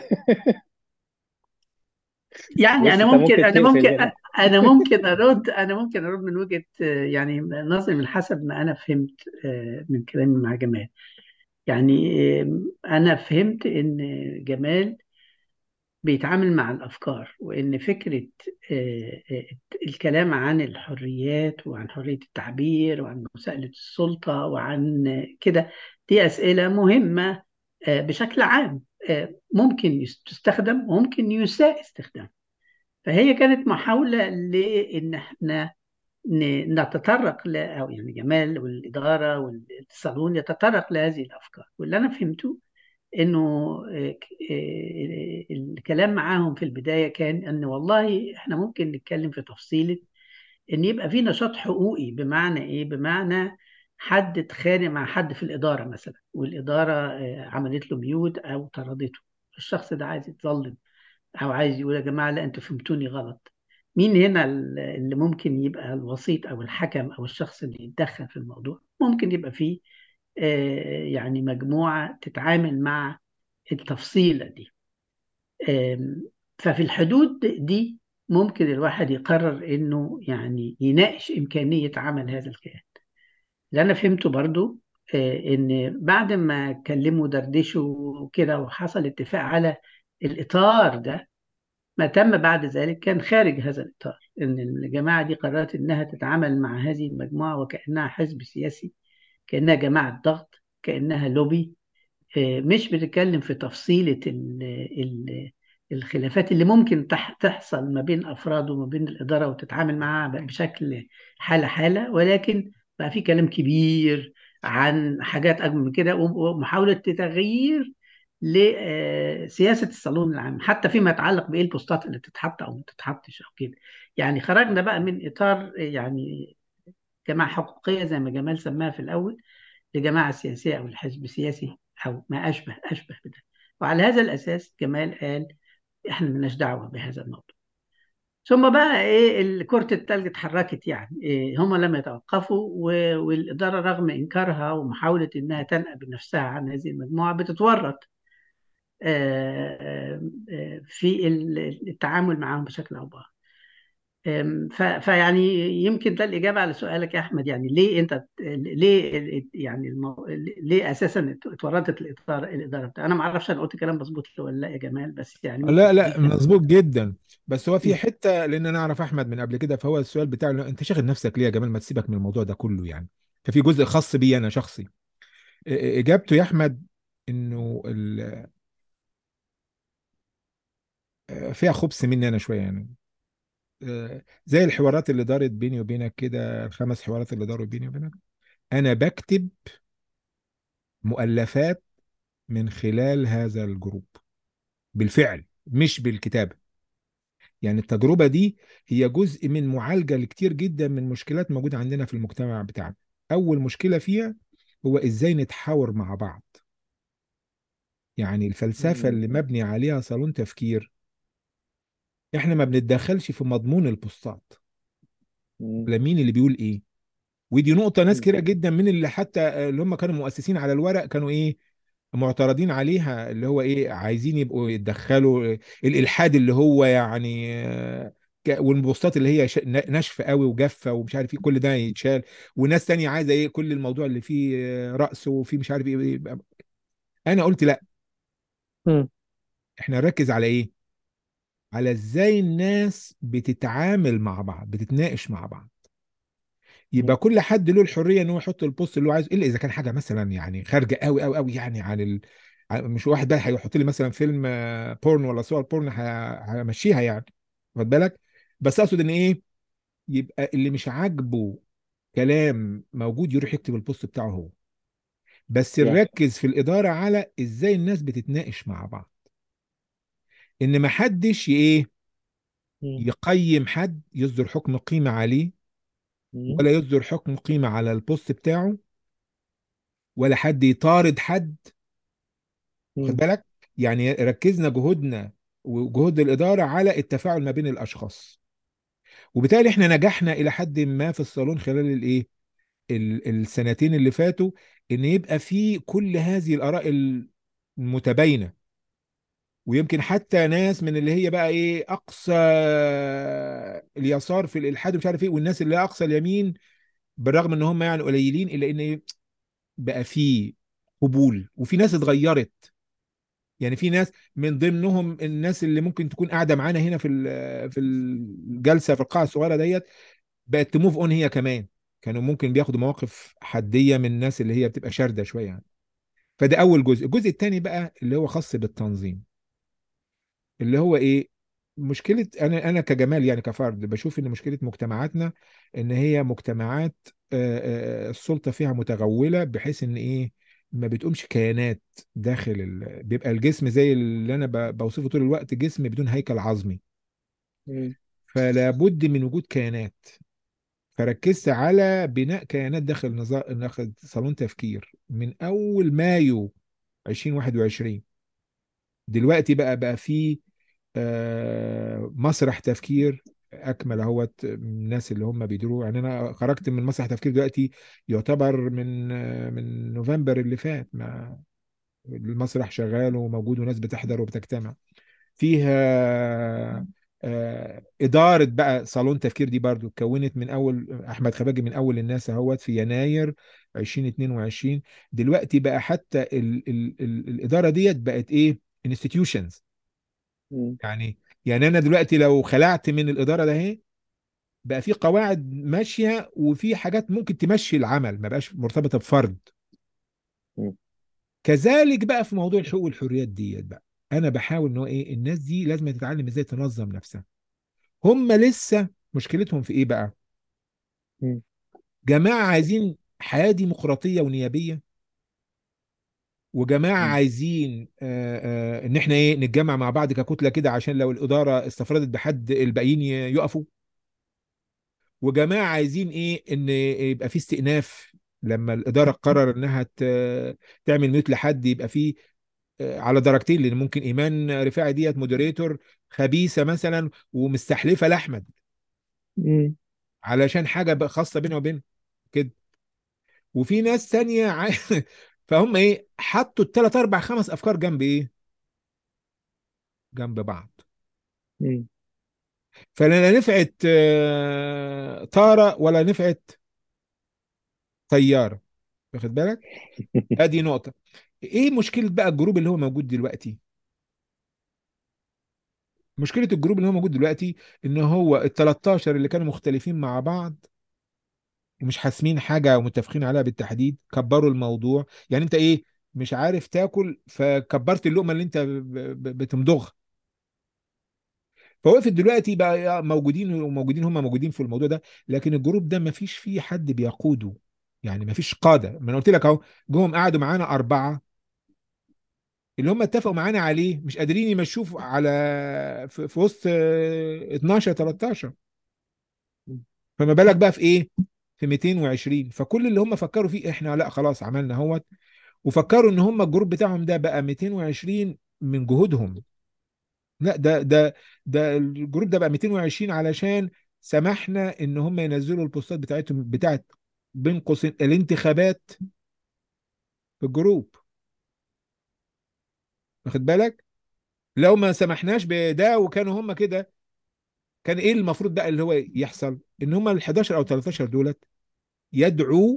يعني بص انا انت ممكن ممكن انا تقفل ممكن هنا انا ممكن ارد انا ممكن ارد من وجهة آه، يعني نظري من حسب ما انا فهمت آه، من كلامي مع جمال يعني آه، انا فهمت ان جمال بيتعامل مع الافكار وان فكرة آه، آه، الكلام عن الحريات وعن حرية التعبير وعن مساءلة السلطة وعن كده دي اسئلة مهمة آه، بشكل عام آه، ممكن تستخدم وممكن يساء استخدامها فهي كانت محاولة لإن احنا ن- نتطرق ل أو يعني جمال والإدارة والصالون يتطرق لهذه الأفكار واللي أنا فهمته إنه آه، ك- آه، الكلام معاهم في البداية كان إن والله إحنا ممكن نتكلم في تفصيلة إن يبقى في نشاط حقوقي بمعنى إيه؟ بمعنى حد اتخانق مع حد في الإدارة مثلا والإدارة آه، عملت له ميوت أو طردته الشخص ده عايز يتظلم او عايز يقول يا جماعه لا انتوا فهمتوني غلط مين هنا اللي ممكن يبقى الوسيط او الحكم او الشخص اللي يتدخل في الموضوع ممكن يبقى فيه آه، يعني مجموعه تتعامل مع التفصيله دي آم، ففي الحدود دي ممكن الواحد يقرر انه يعني يناقش امكانية عمل هذا الكيان اللي انا فهمته برضو آه، ان بعد ما اتكلموا دردشوا كده وحصل اتفاق على الاطار ده ما تم بعد ذلك كان خارج هذا الاطار ان الجماعة دي قررت انها تتعامل مع هذه المجموعة وكأنها حزب سياسي كأنها جماعة ضغط كأنها لوبي آه، مش بتتكلم في تفصيلة ال ال الخلافات اللي ممكن تح تحصل ما بين أفراد وما بين الإدارة وتتعامل معها بشكل حالة حالة ولكن بقى في كلام كبير عن حاجات أكبر من كده ومحاولة تغيير لسياسة الصالون العام حتى فيما يتعلق بإيه البوستات اللي تتحط أو ما تتحطش أو كده يعني خرجنا بقى من إطار يعني جماعة حقوقية زي ما جمال سماها في الأول لجماعة سياسية أو الحزب السياسي أو ما أشبه أشبه بده وعلى هذا الأساس جمال قال إحنا مالناش دعوة بهذا الموضوع ثم بقى إيه كرة التلج اتحركت يعني إيه هم لم يتوقفوا والإدارة رغم إنكارها ومحاولة إنها تنأى بنفسها عن هذه المجموعة بتتورط في التعامل معهم بشكل أو بآخر فيعني يمكن ده الإجابة على سؤالك يا أحمد يعني ليه أنت ليه يعني المو... ليه أساسا اتورطت الإدارة الإدارة بتاع أنا ما أعرفش أنا قلت كلام مظبوط ولا لا يا جمال بس يعني لا لا مظبوط جدا بس هو في حته لان انا اعرف احمد من قبل كده فهو السؤال بتاعه انت شاغل نفسك ليه يا جمال ما تسيبك من الموضوع ده كله يعني ففي جزء خاص بي انا شخصي اجابته يا احمد انه ال... فيها خبث مني انا شويه يعني زي الحوارات اللي دارت بيني وبينك كده الخمس حوارات اللي داروا بيني وبينك انا بكتب مؤلفات من خلال هذا الجروب بالفعل مش بالكتابة يعني التجربة دي هي جزء من معالجة لكتير جدا من مشكلات موجودة عندنا في المجتمع بتاعنا أول مشكلة فيها هو إزاي نتحاور مع بعض يعني الفلسفة اللي مبني عليها صالون تفكير احنا ما بنتدخلش في مضمون البوستات لا مين اللي بيقول ايه ودي نقطة ناس كتيرة جدا من اللي حتى اللي هم كانوا مؤسسين على الورق كانوا ايه معترضين عليها اللي هو ايه عايزين يبقوا يتدخلوا الالحاد اللي هو يعني والبوستات اللي هي ناشفه قوي وجافه ومش عارف ايه كل ده يتشال وناس تانية عايزه ايه كل الموضوع اللي فيه رأس وفيه مش عارف ايه انا قلت لا م. احنا نركز على ايه على ازاي الناس بتتعامل مع بعض بتتناقش مع بعض يبقى كل حد له الحريه ان هو يحط البوست اللي هو عايزه الا اذا كان حاجه مثلا يعني خارجه قوي قوي قوي يعني عن ال... مش واحد بقى هيحط لي مثلا فيلم بورن ولا صور بورن همشيها يعني واخد بالك بس اقصد ان ايه يبقى اللي مش عاجبه كلام موجود يروح يكتب البوست بتاعه هو بس نركز في الاداره على ازاي الناس بتتناقش مع بعض ان ما حدش ايه يقيم حد يصدر حكم قيمه عليه ولا يصدر حكم قيمة على البوست بتاعه ولا حد يطارد حد خد بالك يعني ركزنا جهودنا وجهود الإدارة على التفاعل ما بين الأشخاص وبالتالي احنا نجحنا إلى حد ما في الصالون خلال الإيه السنتين اللي فاتوا إن يبقى في كل هذه الآراء المتباينة ويمكن حتى ناس من اللي هي بقى ايه اقصى اليسار في الالحاد مش عارف ايه والناس اللي اقصى اليمين بالرغم ان هم يعني قليلين الا ان بقى في قبول وفي ناس اتغيرت يعني في ناس من ضمنهم الناس اللي ممكن تكون قاعده معانا هنا في في الجلسه في القاعه الصغيره ديت بقت تموف اون هي كمان كانوا ممكن بياخدوا مواقف حديه من الناس اللي هي بتبقى شارده شويه يعني فده اول جزء الجزء الثاني بقى اللي هو خاص بالتنظيم اللي هو ايه مشكله انا انا كجمال يعني كفرد بشوف ان مشكله مجتمعاتنا ان هي مجتمعات السلطه فيها متغوله بحيث ان ايه ما بتقومش كيانات داخل ال... بيبقى الجسم زي اللي انا ب... بوصفه طول الوقت جسم بدون هيكل عظمي فلا بد من وجود كيانات فركزت على بناء كيانات داخل نظام داخل صالون تفكير من اول مايو 2021 دلوقتي بقى بقى في مسرح تفكير اكمل اهوت الناس اللي هم بيديروا يعني انا خرجت من مسرح تفكير دلوقتي يعتبر من من نوفمبر اللي فات ما المسرح شغال وموجود وناس بتحضر وبتجتمع فيها آه، إدارة بقى صالون تفكير دي برضو اتكونت من أول أحمد خباجي من أول الناس اهوت في يناير 2022 دلوقتي بقى حتى ال ال ال الإدارة ديت بقت إيه institutions مم. يعني يعني أنا دلوقتي لو خلعت من الإدارة ده اهي بقى في قواعد ماشية وفي حاجات ممكن تمشي العمل ما بقاش مرتبطة بفرد مم. كذلك بقى في موضوع الحقوق والحريات ديت بقى انا بحاول ان هو ايه الناس دي لازم تتعلم ازاي تنظم نفسها هم لسه مشكلتهم في ايه بقى مم. جماعة عايزين حياة ديمقراطية ونيابية وجماعة مم. عايزين آه آه ان احنا ايه نتجمع مع بعض ككتلة كده عشان لو الإدارة استفردت بحد الباقيين ي- يقفوا وجماعة عايزين ايه ان يبقى في استئناف لما الإدارة قرر انها ت- تعمل ميوت لحد يبقى في آه، على درجتين لان ممكن ايمان رفاعي ديت مودريتور خبيثه مثلا ومستحلفه لاحمد مم. علشان حاجه بقى خاصه بينه وبينه كده وفي ناس تانية ع... فهم ايه حطوا الثلاث اربع خمس افكار جنب ايه جنب بعض مم. فلا نفعت آه، طاره ولا نفعت طياره واخد بالك ادي نقطه ايه مشكله بقى الجروب اللي هو موجود دلوقتي مشكله الجروب اللي هو موجود دلوقتي ان هو ال 13 اللي كانوا مختلفين مع بعض ومش حاسمين حاجه ومتفقين عليها بالتحديد كبروا الموضوع يعني انت ايه مش عارف تاكل فكبرت اللقمه اللي انت ب- ب- بتمضغها فوقفت دلوقتي بقى موجودين وموجودين هم موجودين في الموضوع ده لكن الجروب ده ما فيش فيه حد بيقوده يعني ما فيش قاده ما انا قلت لك اهو جم قعدوا معانا اربعه اللي هم اتفقوا معانا عليه مش قادرين يمشوه على في, في وسط آه، 12 13 فما بالك بقى في ايه في 220 فكل اللي هم فكروا فيه احنا لا خلاص عملنا اهوت وفكروا ان هم الجروب بتاعهم ده بقى 220 من جهودهم لا ده ده ده الجروب ده بقى 220 علشان سمحنا ان هم ينزلوا البوستات بتاعتهم بتاعت بين قوسين الانتخابات في الجروب واخد بالك لو ما سمحناش بده وكانوا هم كده كان ايه المفروض بقى اللي هو يحصل ان هم ال 11 او 13 دولت يدعوا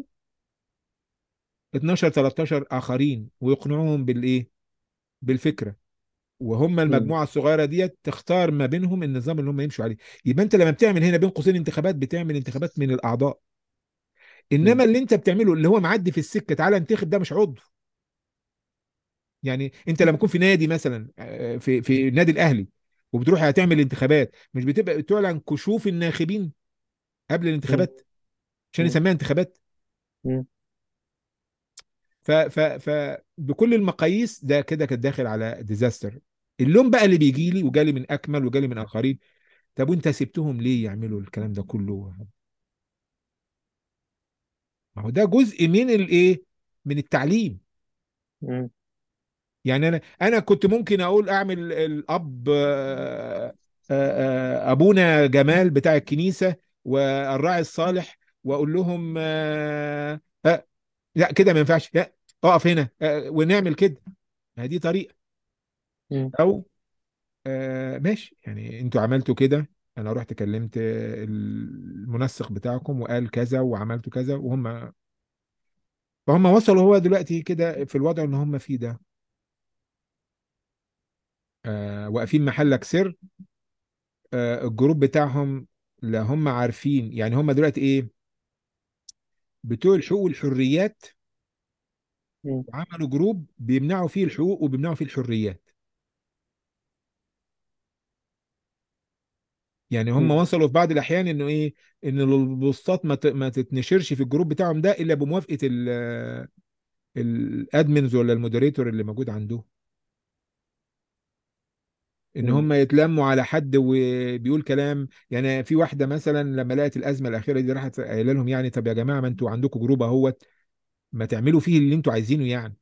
12 13 اخرين ويقنعوهم بالايه بالفكره وهم مم. المجموعه الصغيره ديت تختار ما بينهم النظام اللي هم يمشوا عليه يبقى انت لما بتعمل هنا بين قوسين انتخابات بتعمل انتخابات من الاعضاء مم. انما اللي انت بتعمله اللي هو معدي في السكه تعالى انتخب ده مش عضو يعني انت لما تكون في نادي مثلا آه، في في النادي الاهلي وبتروح هتعمل انتخابات مش بتبقى تعلن كشوف الناخبين قبل مم. الانتخابات عشان مم. يسميها انتخابات مم. ف ف ف بكل المقاييس ده كده كان داخل على ديزاستر اللوم بقى اللي بيجي لي وجالي من اكمل وجالي من اخرين طب وانت سبتهم ليه يعملوا الكلام ده كله ما هو ده جزء من الايه من التعليم مم. يعني انا انا كنت ممكن اقول اعمل الاب آه، آه، آه، ابونا جمال بتاع الكنيسه والراعي الصالح واقول لهم آه، آه، لا كده ما ينفعش لا اقف هنا آه، ونعمل كده ما هي دي طريقه مم. او آه، ماشي يعني انتوا عملتوا كده انا رحت كلمت المنسق بتاعكم وقال كذا وعملتوا كذا وهم فهم وصلوا هو دلوقتي كده في الوضع ان هم فيه ده آه، واقفين محلك سر آه، الجروب بتاعهم لا هم عارفين يعني هم دلوقتي ايه بتوع الحقوق والحريات مم. وعملوا جروب بيمنعوا فيه الحقوق وبيمنعوا فيه الحريات يعني هم مم. وصلوا في بعض الاحيان انه ايه ان البوستات ما ت- ما تتنشرش في الجروب بتاعهم ده الا بموافقه ال- الادمنز ولا المودريتور اللي موجود عنده ان مم. هم يتلموا على حد وبيقول كلام يعني في واحده مثلا لما لقت الازمه الاخيره دي راحت قايله لهم يعني طب يا جماعه ما انتوا عندكم جروب اهوت ما تعملوا فيه اللي انتوا عايزينه يعني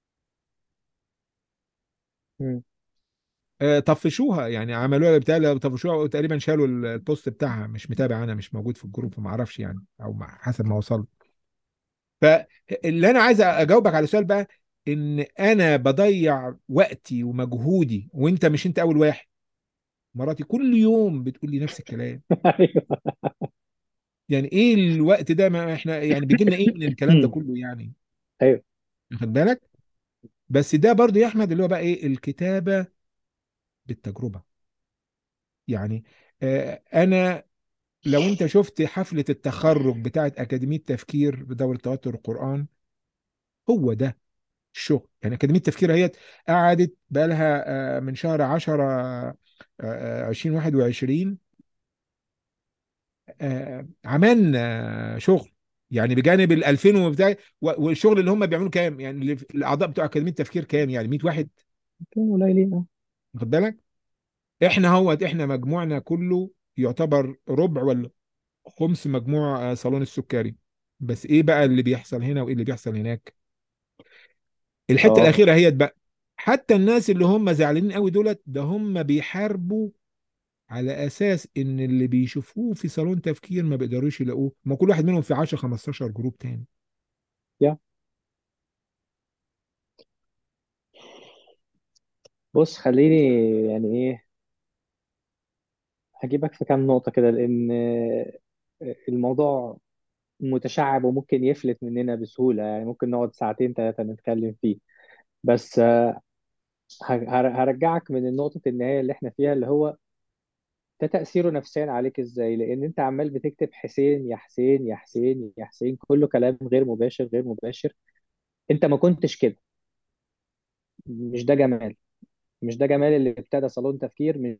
مم. آه، طفشوها يعني عملوها بتاع طفشوها وتقريبا شالوا ال- البوست بتاعها مش متابع انا مش موجود في الجروب فما اعرفش يعني او مع- حسب ما وصل فاللي انا عايز اجاوبك على السؤال بقى ان انا بضيع وقتي ومجهودي وانت مش انت اول واحد مراتي كل يوم بتقول لي نفس الكلام ايوه يعني ايه الوقت ده ما احنا يعني بيجي لنا ايه من الكلام ده كله يعني ايوه واخد بالك بس ده برضو يا احمد اللي هو بقى ايه الكتابة بالتجربة يعني آه انا لو انت شفت حفلة التخرج بتاعت أكاديمية تفكير بدورة توتر القرآن هو ده الشغل يعني أكاديمية تفكير هي قعدت بقى لها آه، من شهر 10 2021 آه، عملنا شغل يعني بجانب ال 2000 وبتاع و- والشغل اللي هم بيعملوا كام يعني اللي في- الاعضاء بتوع اكاديميه التفكير كام يعني 100 واحد كانوا قليلين اه واخد بالك احنا هو احنا مجموعنا كله يعتبر ربع ولا خمس مجموع آه، صالون السكري بس ايه بقى اللي بيحصل هنا وايه اللي بيحصل هناك الحته اه الاخيره هي بقى حتى الناس اللي هم زعلانين قوي دولت ده هم بيحاربوا على اساس ان اللي بيشوفوه في صالون تفكير ما بيقدروش يلاقوه ما كل واحد منهم في 10 15 جروب تاني يا بص خليني يعني ايه هجيبك في كام نقطة كده لأن الموضوع متشعب وممكن يفلت مننا بسهولة يعني ممكن نقعد ساعتين ثلاثة نتكلم فيه بس هر- هر- هرجعك من نقطة النهاية اللي احنا فيها اللي هو ده تأثيره نفسيا عليك ازاي لأن انت عمال بتكتب حسين يا حسين يا حسين يا حسين كله كلام غير مباشر غير مباشر انت ما كنتش كده مش ده جمال مش ده جمال اللي ابتدى صالون تفكير مش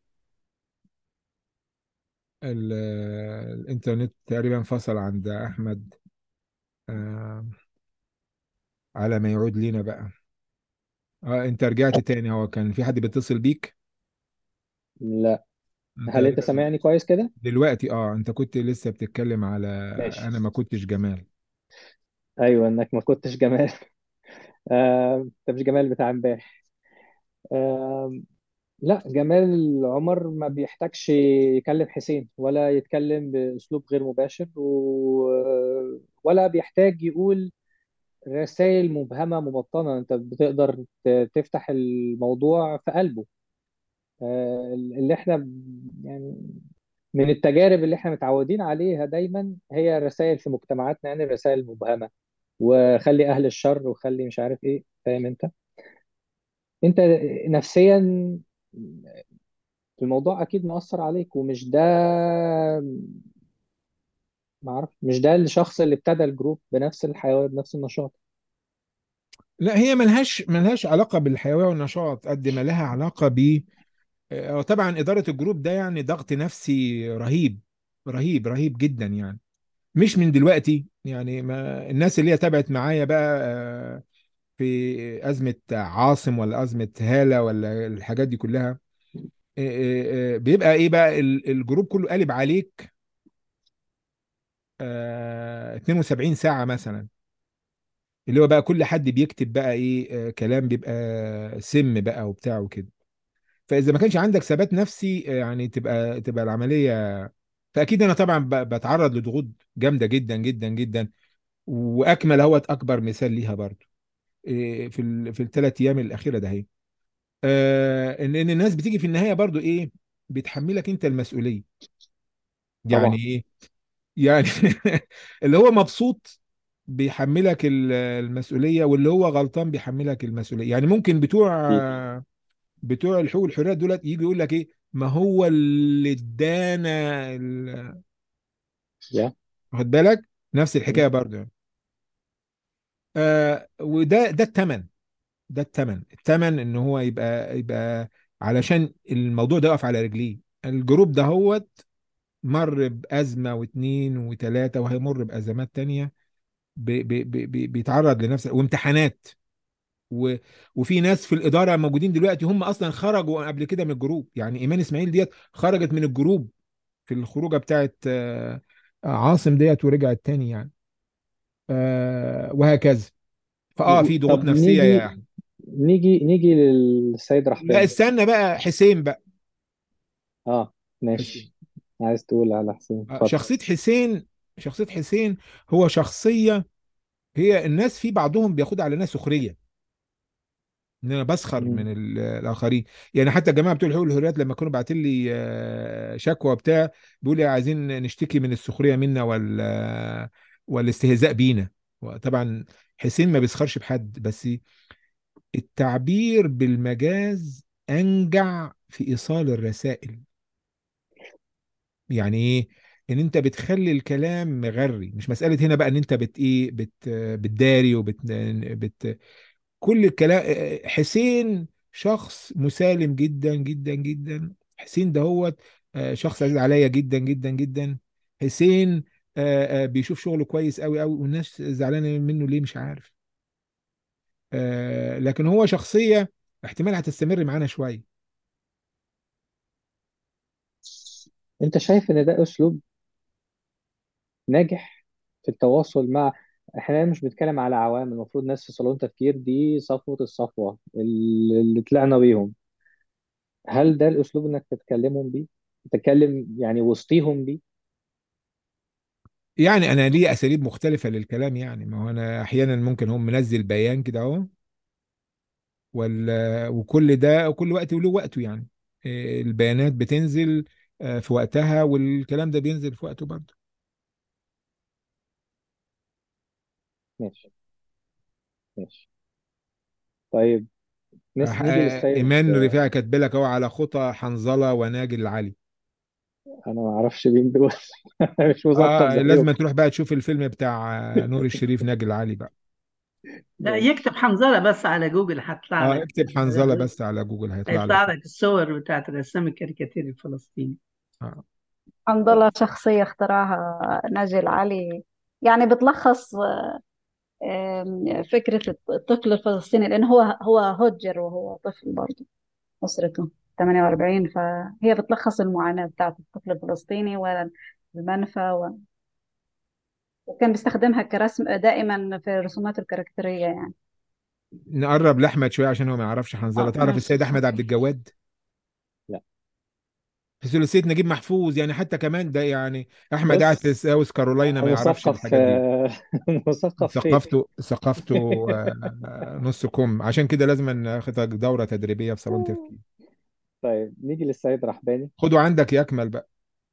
ال- الانترنت تقريبا فصل عند احمد آه على ما يعود لينا بقى اه انت رجعت تاني هو كان في حد بيتصل بيك لا هل انت تقريبا سامعني كويس كده دلوقتي اه انت كنت لسه بتتكلم على ماشي انا ما كنتش جمال ايوه انك ما كنتش جمال آه، انت مش جمال بتاع امبارح آه، لا جمال عمر ما بيحتاجش يكلم حسين ولا يتكلم باسلوب غير مباشر و... ولا بيحتاج يقول رسائل مبهمة مبطنة انت بتقدر ت- تفتح الموضوع في قلبه آه، اللي احنا ب- يعني من التجارب اللي احنا متعودين عليها دايما هي رسائل في مجتمعاتنا يعني الرسائل المبهمة وخلي اهل الشر وخلي مش عارف ايه فاهم انت انت نفسيا الموضوع اكيد مؤثر عليك ومش ده ما اعرف مش ده الشخص اللي ابتدى الجروب بنفس الحيوية بنفس النشاط لا هي ملهاش ملهاش علاقة بالحيوية والنشاط قد ما لها علاقة ب آه، طبعا إدارة الجروب ده يعني ضغط نفسي رهيب رهيب رهيب جدا يعني مش من دلوقتي يعني ما الناس اللي هي تابعت معايا بقى آه، في أزمة عاصم ولا أزمة هالة ولا الحاجات دي كلها آه، آه، آه، بيبقى إيه بقى ال- الجروب كله قالب عليك آه، 72 ساعة مثلا اللي هو بقى كل حد بيكتب بقى إيه آه، كلام بيبقى سم بقى وبتاع وكده فإذا ما كانش عندك ثبات نفسي آه، يعني تبقى تبقى العملية فأكيد أنا طبعا ب- بتعرض لضغوط جامدة جدا جدا جدا واكمل اهوت اكبر مثال ليها برضو إيه، في ال... في الثلاث ايام الاخيره ده هي آه ان ان الناس بتيجي في النهايه برضو ايه بتحملك انت المسؤوليه يعني طبعا ايه يعني اللي هو مبسوط بيحملك ال- المسؤوليه واللي هو غلطان بيحملك المسؤوليه يعني ممكن بتوع اكيد بتوع الحقوق والحريات دولت يجي يقول لك ايه ما هو اللي ادانا ال- يا واخد بالك نفس م. الحكايه برضو يعني. آه وده ده الثمن ده الثمن الثمن ان هو يبقى يبقى علشان الموضوع ده يقف على رجليه الجروب ده هو مر بأزمة واثنين وثلاثة وهيمر بأزمات تانية بي بي بي بي- بيتعرض لنفس وامتحانات و... وفي ناس في الإدارة موجودين دلوقتي هم أصلا خرجوا قبل كده من الجروب يعني إيمان إسماعيل ديت خرجت من الجروب في الخروجة بتاعت آه، عاصم ديت ورجعت تاني يعني آه، وهكذا فآه في ضغوط طب نفسية يا نيجي أحمد نيجي نيجي للسيد لا رحباني استنى بقى حسين بقى اه حسين ماشي عايز تقول على حسين آه، اتفضل شخصية حسين شخصية حسين هو شخصية هي الناس في بعضهم بياخدها على ناس سخرية ان انا بسخر مم. من ال- الاخرين يعني حتى الجماعه بتوع حقوق الحريات لما كانوا باعتين لي آه، شكوى بتاع بيقول لي عايزين نشتكي من السخريه منا وال آه، والاستهزاء بينا طبعا حسين ما بيسخرش بحد بس التعبير بالمجاز انجع في ايصال الرسائل يعني ايه ان انت بتخلي الكلام مغري مش مساله هنا بقى ان انت بت ايه بت بتداري وبت بت كل الكلام حسين شخص مسالم جدا جدا جدا حسين ده هو شخص عزيز عليا جدا جدا جدا حسين آه، آه، بيشوف شغله كويس قوي قوي والناس زعلانه منه ليه مش عارف آه، لكن هو شخصيه احتمال هتستمر معانا شويه انت شايف ان ده اسلوب ناجح في التواصل مع احنا مش بنتكلم على عوام المفروض ناس في صالون تفكير دي صفوة الصفوة اللي اللي طلعنا بيهم هل ده الاسلوب انك تتكلمهم بيه تتكلم يعني وسطيهم بيه يعني انا ليه اساليب مختلفه للكلام يعني ما هو انا احيانا ممكن هم منزل بيان كده اهو ولا وكل ده وكل وقت وله وقته يعني إيه، البيانات بتنزل آه، في وقتها والكلام ده بينزل في وقته برضه ماشي ماشي طيب آه، نس... نيجي آه، للسيد ايمان رفاعي كاتب لك اهو على خطى حنظله وناجي العلي انا ما اعرفش مين دول مش مثقف اه لازم زيكم تروح بقى تشوف الفيلم بتاع آه، نور الشريف ناجي العلي بقى لا ماشي يكتب حنظله بس على جوجل هتطلع اه لك اكتب حنظله بس على جوجل هيطلع لك هيطلع لك الصور بتاعت رسام الكاريكاتير الفلسطيني آه. حنظلة شخصية اخترعها ناجي العلي يعني بتلخص آم، فكرة الطفل الفلسطيني لأنه هو هو هجر وهو طفل برضه أسرته 48 فهي بتلخص المعاناة بتاعت الطفل الفلسطيني والمنفى و... وكان بيستخدمها كرسم دائما في رسوماته الكاركترية يعني نقرب لاحمد شويه عشان هو ما يعرفش حنظله اه تعرف ماشي السيد احمد عبد اوكي الجواد لا في ثلاثيه نجيب محفوظ يعني حتى كمان ده يعني احمد قاعد في بص ساوث كارولاينا ما يعرفش مثقف الحاجات دي آه، مثقف فيك ثقافته ثقافته آه، نص كم عشان كده لازم ناخد دوره تدريبيه في صالون تفكير طيب نيجي للسيد رحباني خده عندك يكمل بقى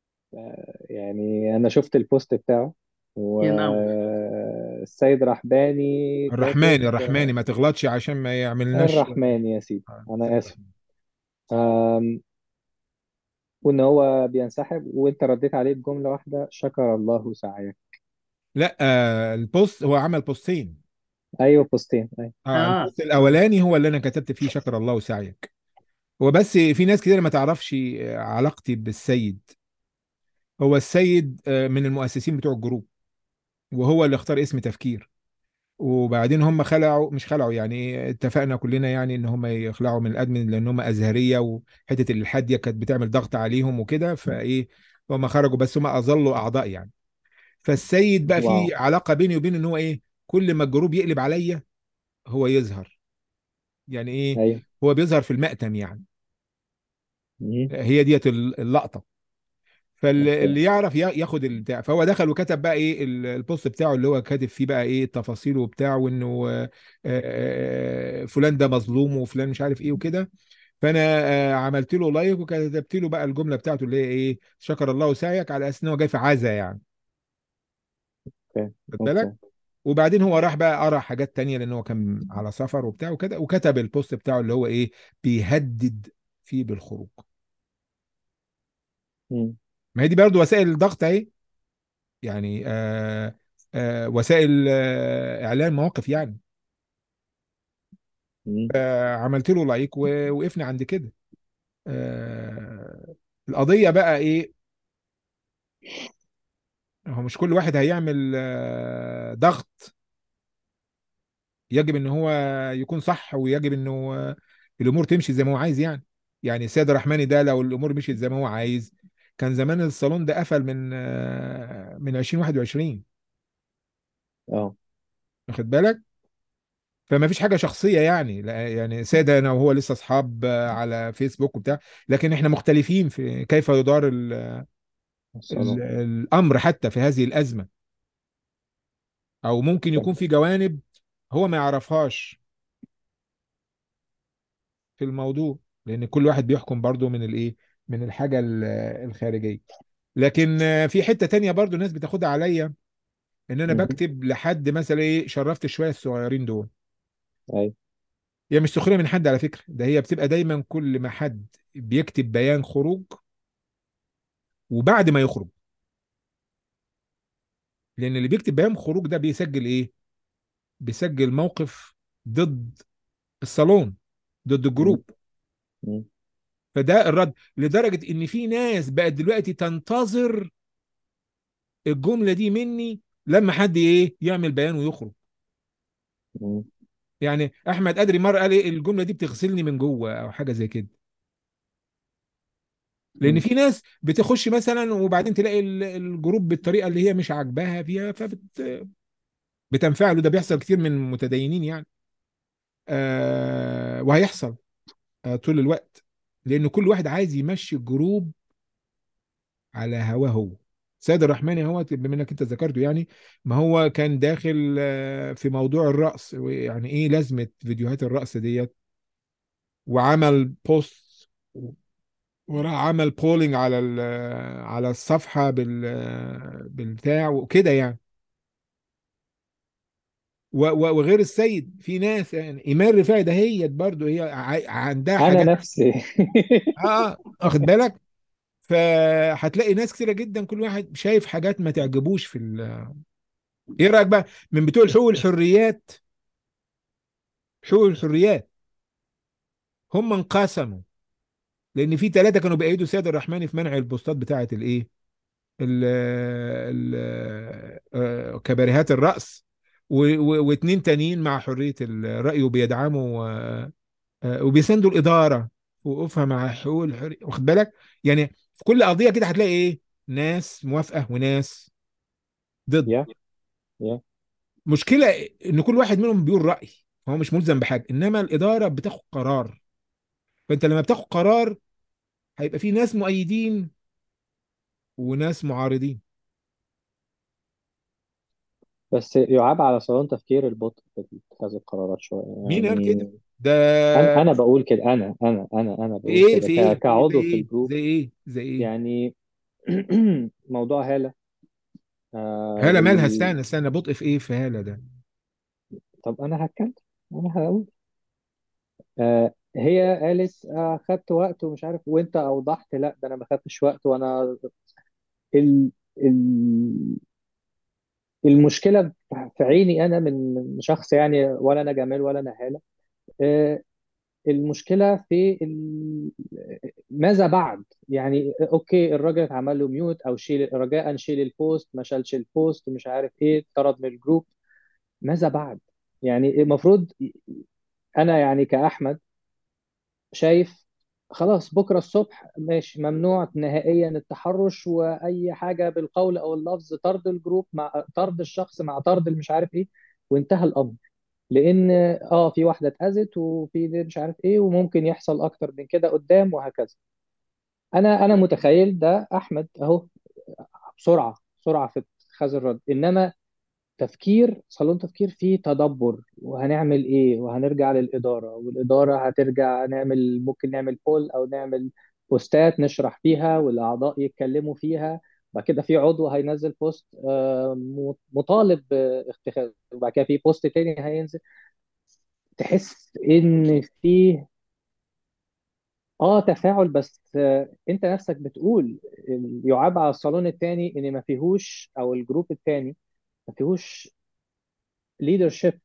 يعني أنا شفت البوست بتاعه ينور والسيد رحباني الرحماني كاتب الرحماني ما تغلطش عشان ما يعملناش الرحمن يا سيدي آه، أنا سيد آسف الرحمن. أم، وإن هو بينسحب وأنت رديت عليه بجملة واحدة شكر الله سعيك لا آه، البوست هو عمل بوستين أيوه بوستين أيوه اه اه البوست الاولاني هو اللي انا كتبت فيه شكر الله سعيك هو بس في ناس كتير ما تعرفش آه، علاقتي بالسيد هو السيد آه، من المؤسسين بتوع الجروب وهو اللي اختار اسم تفكير وبعدين هم خلعوا مش خلعوا يعني اتفقنا كلنا يعني ان هم يخلعوا من الادمن لان هم ازهريه وحته الالحاد دي كانت بتعمل ضغط عليهم وكده فايه هم خرجوا بس هم اظلوا اعضاء يعني فالسيد بقى واو في علاقه بيني وبينه ان هو ايه كل ما الجروب يقلب عليا هو يظهر يعني ايه أيوه هو بيظهر في المأتم يعني مم. هي ديت اللقطه أوكي فاللي يعرف يا- ياخد البتاع فهو دخل وكتب بقى ايه ال- البوست بتاعه اللي هو كاتب فيه بقى ايه التفاصيل وبتاع وانه آه، آه، فلان ده مظلوم وفلان مش عارف ايه وكده فانا آه، عملت له لايك وكتبت له بقى الجمله بتاعته اللي هي ايه شكر الله سعيك على اساس ان هو جاي في عزا يعني أوكي خد بالك أوكي وبعدين هو راح بقى قرا حاجات تانية لان هو كان على سفر وبتاع وكده وكتب البوست بتاعه اللي هو ايه بيهدد فيه بالخروج مم. ما هي دي برضو وسائل الضغط اهي يعني آه آه وسائل آه اعلان مواقف يعني مم. آه عملت له لايك ووقفنا عند كده آه القضيه بقى ايه هو مش كل واحد هيعمل آه ضغط يجب ان هو يكون صح ويجب انه آه، الامور تمشي زي ما هو عايز يعني يعني السيد الرحماني ده لو الامور مشيت زي ما هو عايز كان زمان الصالون ده قفل من آه من 2021 أه واخد بالك فما فيش حاجه شخصيه يعني لا يعني ساده انا وهو لسه اصحاب آه، على فيسبوك وبتاع لكن احنا مختلفين في كيف يدار ال ال الصالون الامر حتى في هذه الازمه او ممكن طب يكون في جوانب هو ما يعرفهاش في الموضوع لان كل واحد بيحكم برضو من الايه من الحاجه ال- الخارجيه لكن آه، في حته تانية برضو الناس بتاخدها عليا ان انا مهم. بكتب لحد مثلا ايه شرفت شويه الصغيرين دول ايوه هي مش سخريه من حد على فكره ده هي بتبقى دايما كل ما حد بيكتب بيان خروج وبعد ما يخرج لان اللي بيكتب بيان خروج ده بيسجل ايه بيسجل موقف ضد الصالون ضد مم. الجروب مم. فده الرد لدرجه ان في ناس بقت دلوقتي تنتظر الجمله دي مني لما حد ايه يعمل بيان ويخرج مم. يعني احمد ادري مره قال ايه الجمله دي بتغسلني من جوه او حاجه زي كده لان مم. في ناس بتخش مثلا وبعدين تلاقي ال- الجروب بالطريقه اللي هي مش عاجباها فيها فبت بتنفعل وده بيحصل كتير من المتدينين يعني آه وهيحصل آه طول الوقت لان كل واحد عايز يمشي الجروب على هواه هو سيد الرحمن هو بما انك انت ذكرته يعني ما هو كان داخل آه، في موضوع الرقص يعني ايه لازمه فيديوهات الرقص ديت وعمل بوست وراح عمل بولينج على ال- على الصفحه بال بالبتاع وكده يعني و- و- وغير السيد في ناس يعني ايمان رفاعي ده هي برضه هي ع- عندها انا حاجات نفسي اه آه، واخد بالك فهتلاقي ناس كتيره جدا كل واحد شايف حاجات ما تعجبوش في ال... ايه رايك بقى من بتوع الحقوق والحريات حقوق الحريات هم انقسموا لان في ثلاثه كانوا بايدوا سيد الرحمن في منع البوستات بتاعه الايه ال ال آه، كباريهات الرأس و- و- واتنين تانيين مع حرية الرأي وبيدعموا آه، آه، وبيساندوا الإدارة وقوفها مع حقوق الحرية واخد بالك يعني في كل قضية كده هتلاقي إيه ناس موافقة وناس ضد يا يا مشكلة إن كل واحد منهم بيقول رأي هو مش ملزم بحاجة إنما الإدارة بتاخد قرار فأنت لما بتاخد قرار هيبقى في ناس مؤيدين وناس معارضين بس يعاب على صالون تفكير البطء في اتخاذ القرارات شويه مين قال كده يعني ده انا انا بقول كده انا انا انا انا في بقول ايه كده في ك- ايه في ايه زي كعضو في ايه الجروب زي ايه زي ايه يعني موضوع هالة آه هالة مالها وال... استنى استنى بطء في ايه في هالة ده طب انا هتكلم انا هقول آه هي قالت آه خدت وقت ومش عارف وانت اوضحت لا ده انا ما خدتش وقت وانا ال... ال... المشكله في عيني انا من من شخص يعني ولا انا جمال ولا انا هالة آه المشكله في ال... ماذا بعد يعني اوكي الراجل اتعمل له ميوت او شيل رجاء شيل البوست ما شالش البوست مش عارف ايه طرد من الجروب ماذا بعد يعني المفروض انا يعني كاحمد شايف خلاص بكره الصبح ماشي ممنوع نهائيا التحرش واي حاجه بالقول او اللفظ طرد الجروب مع طرد الشخص مع طرد المش عارف ايه وانتهى الامر لان اه في واحده اتاذت وفي ده مش عارف ايه وممكن يحصل اكتر من كده قدام وهكذا انا انا متخيل ده احمد اهو بسرعه بسرعه في اتخاذ الرد انما تفكير صالون تفكير فيه تدبر وهنعمل ايه وهنرجع للإدارة والإدارة هترجع نعمل ممكن نعمل بول او نعمل بوستات نشرح فيها والأعضاء يتكلموا فيها بعد كده في عضو هينزل بوست آه، م- مطالب باختخاذ وبعد كده في بوست تاني هينزل تحس ان فيه اه تفاعل بس آه، انت نفسك بتقول يعاب على الصالون التاني ان ما فيهوش او الجروب التاني ما فيهوش leadership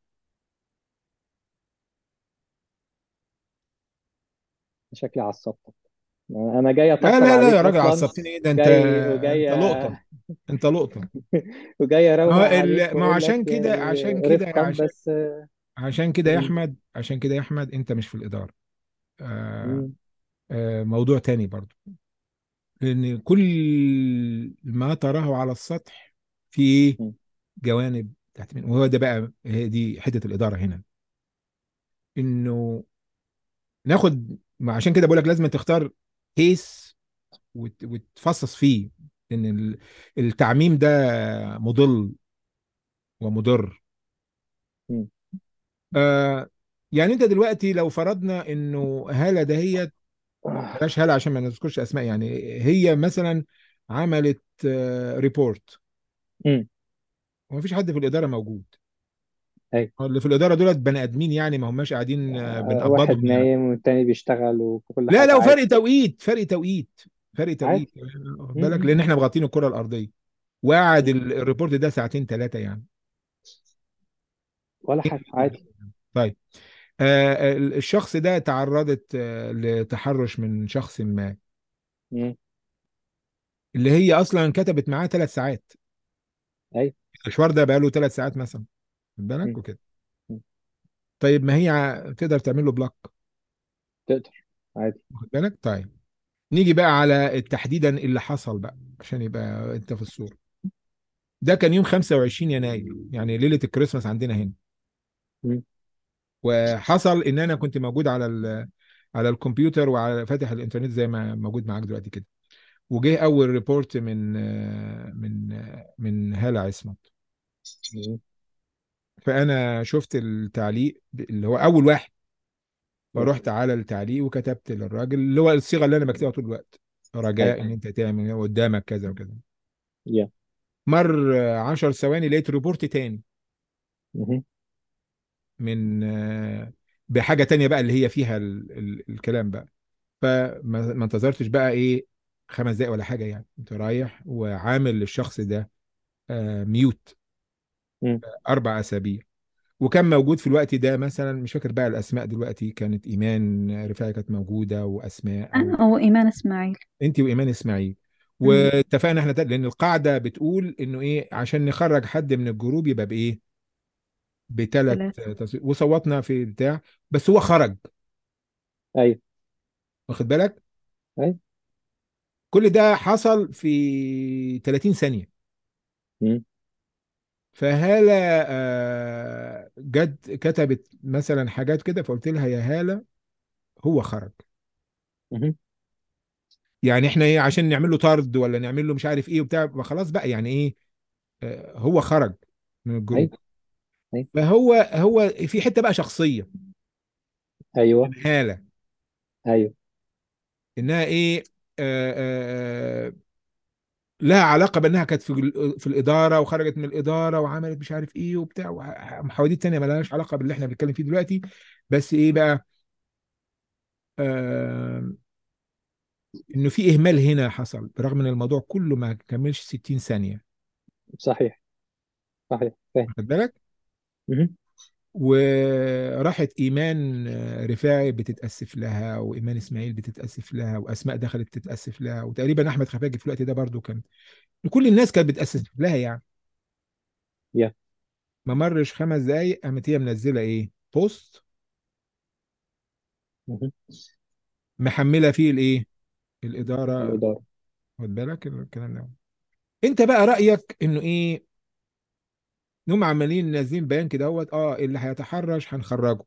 شكلي عصبتك انا جاي لا اطبطب لا لا يا عليك راجل اصلا عصبتني ايه ده انت جاي وجاي انت لقطة انت لقطة وجاي ما هو اروق عليك ال... ما هو واقول لك عشان كده يعني عشان كده رفقا عشان بس عشان كده يا مم. احمد عشان كده يا احمد انت مش في الإدارة آه مم. آه موضوع تاني برضو لان كل ما تراه على السطح في ايه مم. جوانب تحت منه وهو ده بقى هي دي حتة الإدارة هنا انه ناخد ما عشان كده بقول لك لازم تختار كيس وت- وتفصص فيه ان ال- التعميم ده مضل ومضر مم. آه يعني انت دلوقتي لو فرضنا انه هالة دهيت بلاش هالة عشان ما نذكرش اسماء يعني هي مثلا عملت ريبورت امم ومفيش حد في الاداره موجود ايوه اللي في الاداره دولت بني ادمين يعني ما هماش قاعدين آه، آه، بنقبضهم واحد يعني نايم والتاني بيشتغل وكل لا حاجة لا وفرق عادي توقيت فرق توقيت فرق توقيت عادي واخد بالك امم لان احنا مغطين الكره الارضيه وقعد أمم. ال- الريبورت ده ساعتين ثلاثه يعني ولا حاجة عادي طيب آه ال- الشخص ده تعرضت آه لتحرش من شخص ما امم اللي هي اصلا كتبت معاه ثلاث ساعات ايوه المشوار ده بقى له ثلاث ساعات مثلا خد بالك امم وكده أمم. طيب ما هي ع- تقدر تعمل له بلوك تقدر عادي واخد بالك طيب نيجي بقى على تحديدا اللي حصل بقى عشان يبقى انت في الصورة ده كان يوم 25 يناير يعني ليلة الكريسماس عندنا هنا امم وحصل ان انا كنت موجود على ال على الكمبيوتر وعلى فاتح الانترنت زي ما موجود معاك دلوقتي كده وجه اول ريبورت من من من هالة عصمت أمم. فانا شفت التعليق اللي هو اول واحد أمم. فرحت على التعليق وكتبت للراجل اللي هو الصيغه اللي انا بكتبها طول الوقت رجاء ايوه ان انت تعمل قدامك كذا وكذا يا مر عشر ثواني لقيت ريبورت تاني مهم. من آه، بحاجه تانية بقى اللي هي فيها ال ال الكلام بقى فما ما انتظرتش بقى ايه خمس دقايق ولا حاجه يعني كنت رايح وعامل للشخص ده آه، ميوت أمم. اربع اسابيع وكان موجود في الوقت ده مثلا مش فاكر بقى الاسماء دلوقتي كانت ايمان رفاعي كانت موجوده واسماء او أنا وإيمان إسماعيل انت وايمان اسماعيل أمم. واتفقنا احنا تل- لان القاعده بتقول انه ايه عشان نخرج حد من الجروب يبقى بايه بثلاث ثلاثة تصويت وصوتنا في بتاع بس هو خرج ايوه واخد بالك ايوه كل ده حصل في 30 ثانيه أمم. فهالة آه، جت كتبت مثلا حاجات كده فقلت لها يا هالة هو خرج مهم. يعني احنا ايه عشان نعمل له طرد ولا نعمل له مش عارف ايه وبتاع ما خلاص بقى يعني ايه آه، هو خرج من الجروب ايوه ايوه فهو هو في حته بقى شخصيه ايوه من هاله ايوه انها ايه آه آه آه، لها علاقه بانها كانت في ال- في الاداره وخرجت من الاداره وعملت مش عارف ايه وبتاع وحواديت تانيه ما لهاش علاقه باللي احنا بنتكلم فيه دلوقتي بس ايه بقى آه انه في اهمال هنا حصل برغم ان الموضوع كله ما كملش 60 ثانيه صحيح صحيح فاهم واخد بالك مهم. وراحت ايمان رفاعي بتتاسف لها وايمان اسماعيل بتتاسف لها واسماء دخلت تتاسف لها وتقريبا احمد خفاجي في الوقت ده برضو كان كل الناس كانت بتاسف لها يعني يا ما مرش خمس دقايق قامت هي منزله ايه بوست مهم. محمله فيه الايه الاداره الإدارة خد بالك الكلام ده انت بقى رايك انه ايه انهم عمالين نازلين بيان كده اهوت اه اللي هيتحرش هنخرجه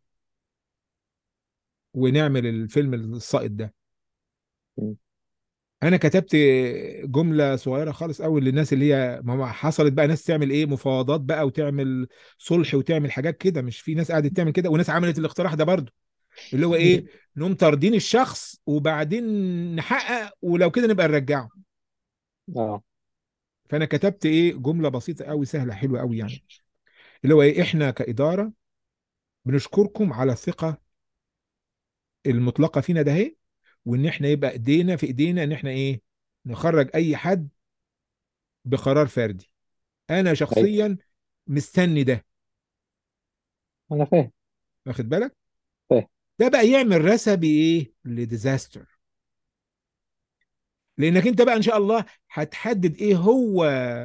ونعمل الفيلم الساقط ده مم. انا كتبت جمله صغيره خالص قوي للناس اللي هي ما هو حصلت بقى ناس تعمل ايه مفاوضات بقى وتعمل صلح وتعمل حاجات كده مش في ناس قعدت تعمل كده وناس عملت الاقتراح ده برضو اللي هو ايه نقوم طاردين الشخص وبعدين نحقق ولو كده نبقى نرجعه اه فانا كتبت ايه جمله بسيطه قوي سهله حلوه قوي يعني اللي هو ايه احنا كاداره بنشكركم على الثقه المطلقه فينا ده اهي وان احنا يبقى ايدينا في ايدينا ان احنا ايه نخرج اي حد بقرار فردي انا ايوه شخصيا مستني ده انا فاهم واخد بالك فاهم ده بقى يعمل رسبي ايه لديزاستر لانك انت بقى ان شاء الله هتحدد ايه هو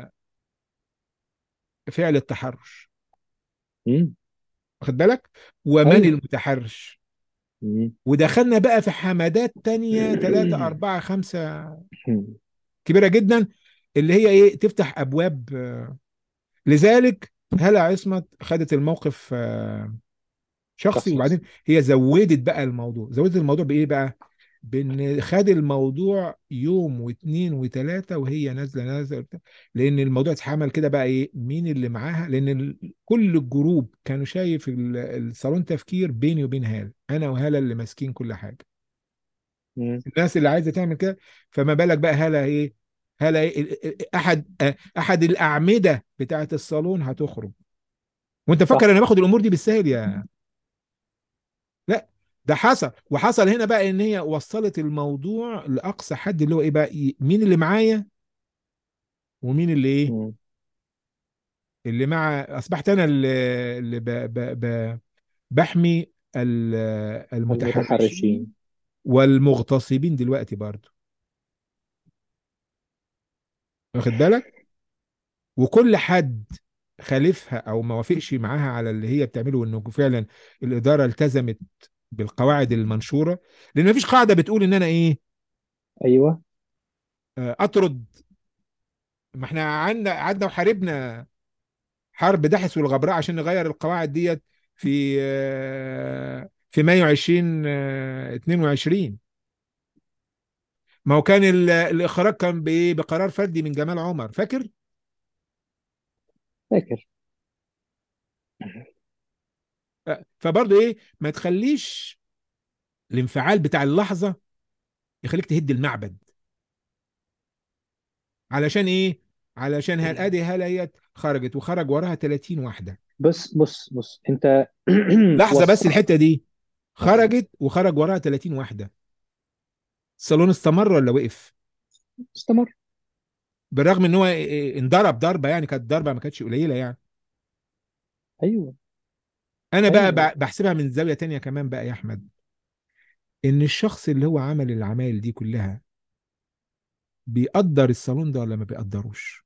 فعل التحرش مم. واخد بالك ومن ايوه المتحرش مم. ودخلنا بقى في حمادات تانية ثلاثة أربعة خمسة كبيرة جدا اللي هي ايه تفتح ابواب آه، لذلك هلا عصمت خدت الموقف آه، شخصي شخصي وبعدين هي زودت بقى الموضوع زودت الموضوع بايه بقى بان خد الموضوع يوم واثنين وثلاثه وهي نازله نازله وبتاع. لان الموضوع اتحمل كده بقى ايه مين اللي معاها لان ال- كل الجروب كانوا شايف ال- الصالون تفكير بيني وبين هاله انا وهاله اللي ماسكين كل حاجه مم. الناس اللي عايزه تعمل كده فما بالك بقى هاله ايه هاله ايه ال- ال- احد آه، احد الاعمده بتاعه الصالون هتخرج وانت صح فاكر انا باخد الامور دي بالسهل يا لا ده حصل وحصل هنا بقى ان هي وصلت الموضوع لاقصى حد اللي هو ايه بقى إيه؟ مين اللي معايا ومين اللي ايه مم. اللي مع اصبحت انا اللي, اللي ب... ب... ب... بحمي ال- المتحرشين المتحرشين والمغتصبين دلوقتي برضو واخد بالك وكل حد خالفها او ما وافقش معاها على اللي هي بتعمله وانه فعلا الاداره التزمت بالقواعد المنشوره لان مفيش قاعده بتقول ان انا ايه ايوه آه، اطرد ما احنا عندنا قعدنا وحاربنا حرب دحس والغبراء عشان نغير القواعد ديت في آه، في مايو 20 آه، 22 ما هو كان ال- الاخراج كان بايه بقرار فردي من جمال عمر فاكر فاكر آه، فبرضه ايه ما تخليش الانفعال بتاع اللحظه يخليك تهد المعبد علشان ايه علشان هالادي هليت خرجت وخرج وراها 30 واحده بص بص بص انت لحظه بس وصلت الحته دي خرجت وخرج وراها 30 واحده الصالون استمر ولا وقف استمر بالرغم ان هو إيه انضرب ضربه يعني كانت ضربه ما كانتش قليله يعني ايوه انا بقى ايوه بع- بحسبها من زاويه تانية كمان بقى يا احمد ان الشخص اللي هو عمل العمايل دي كلها بيقدر الصالون ده ولا ما بيقدروش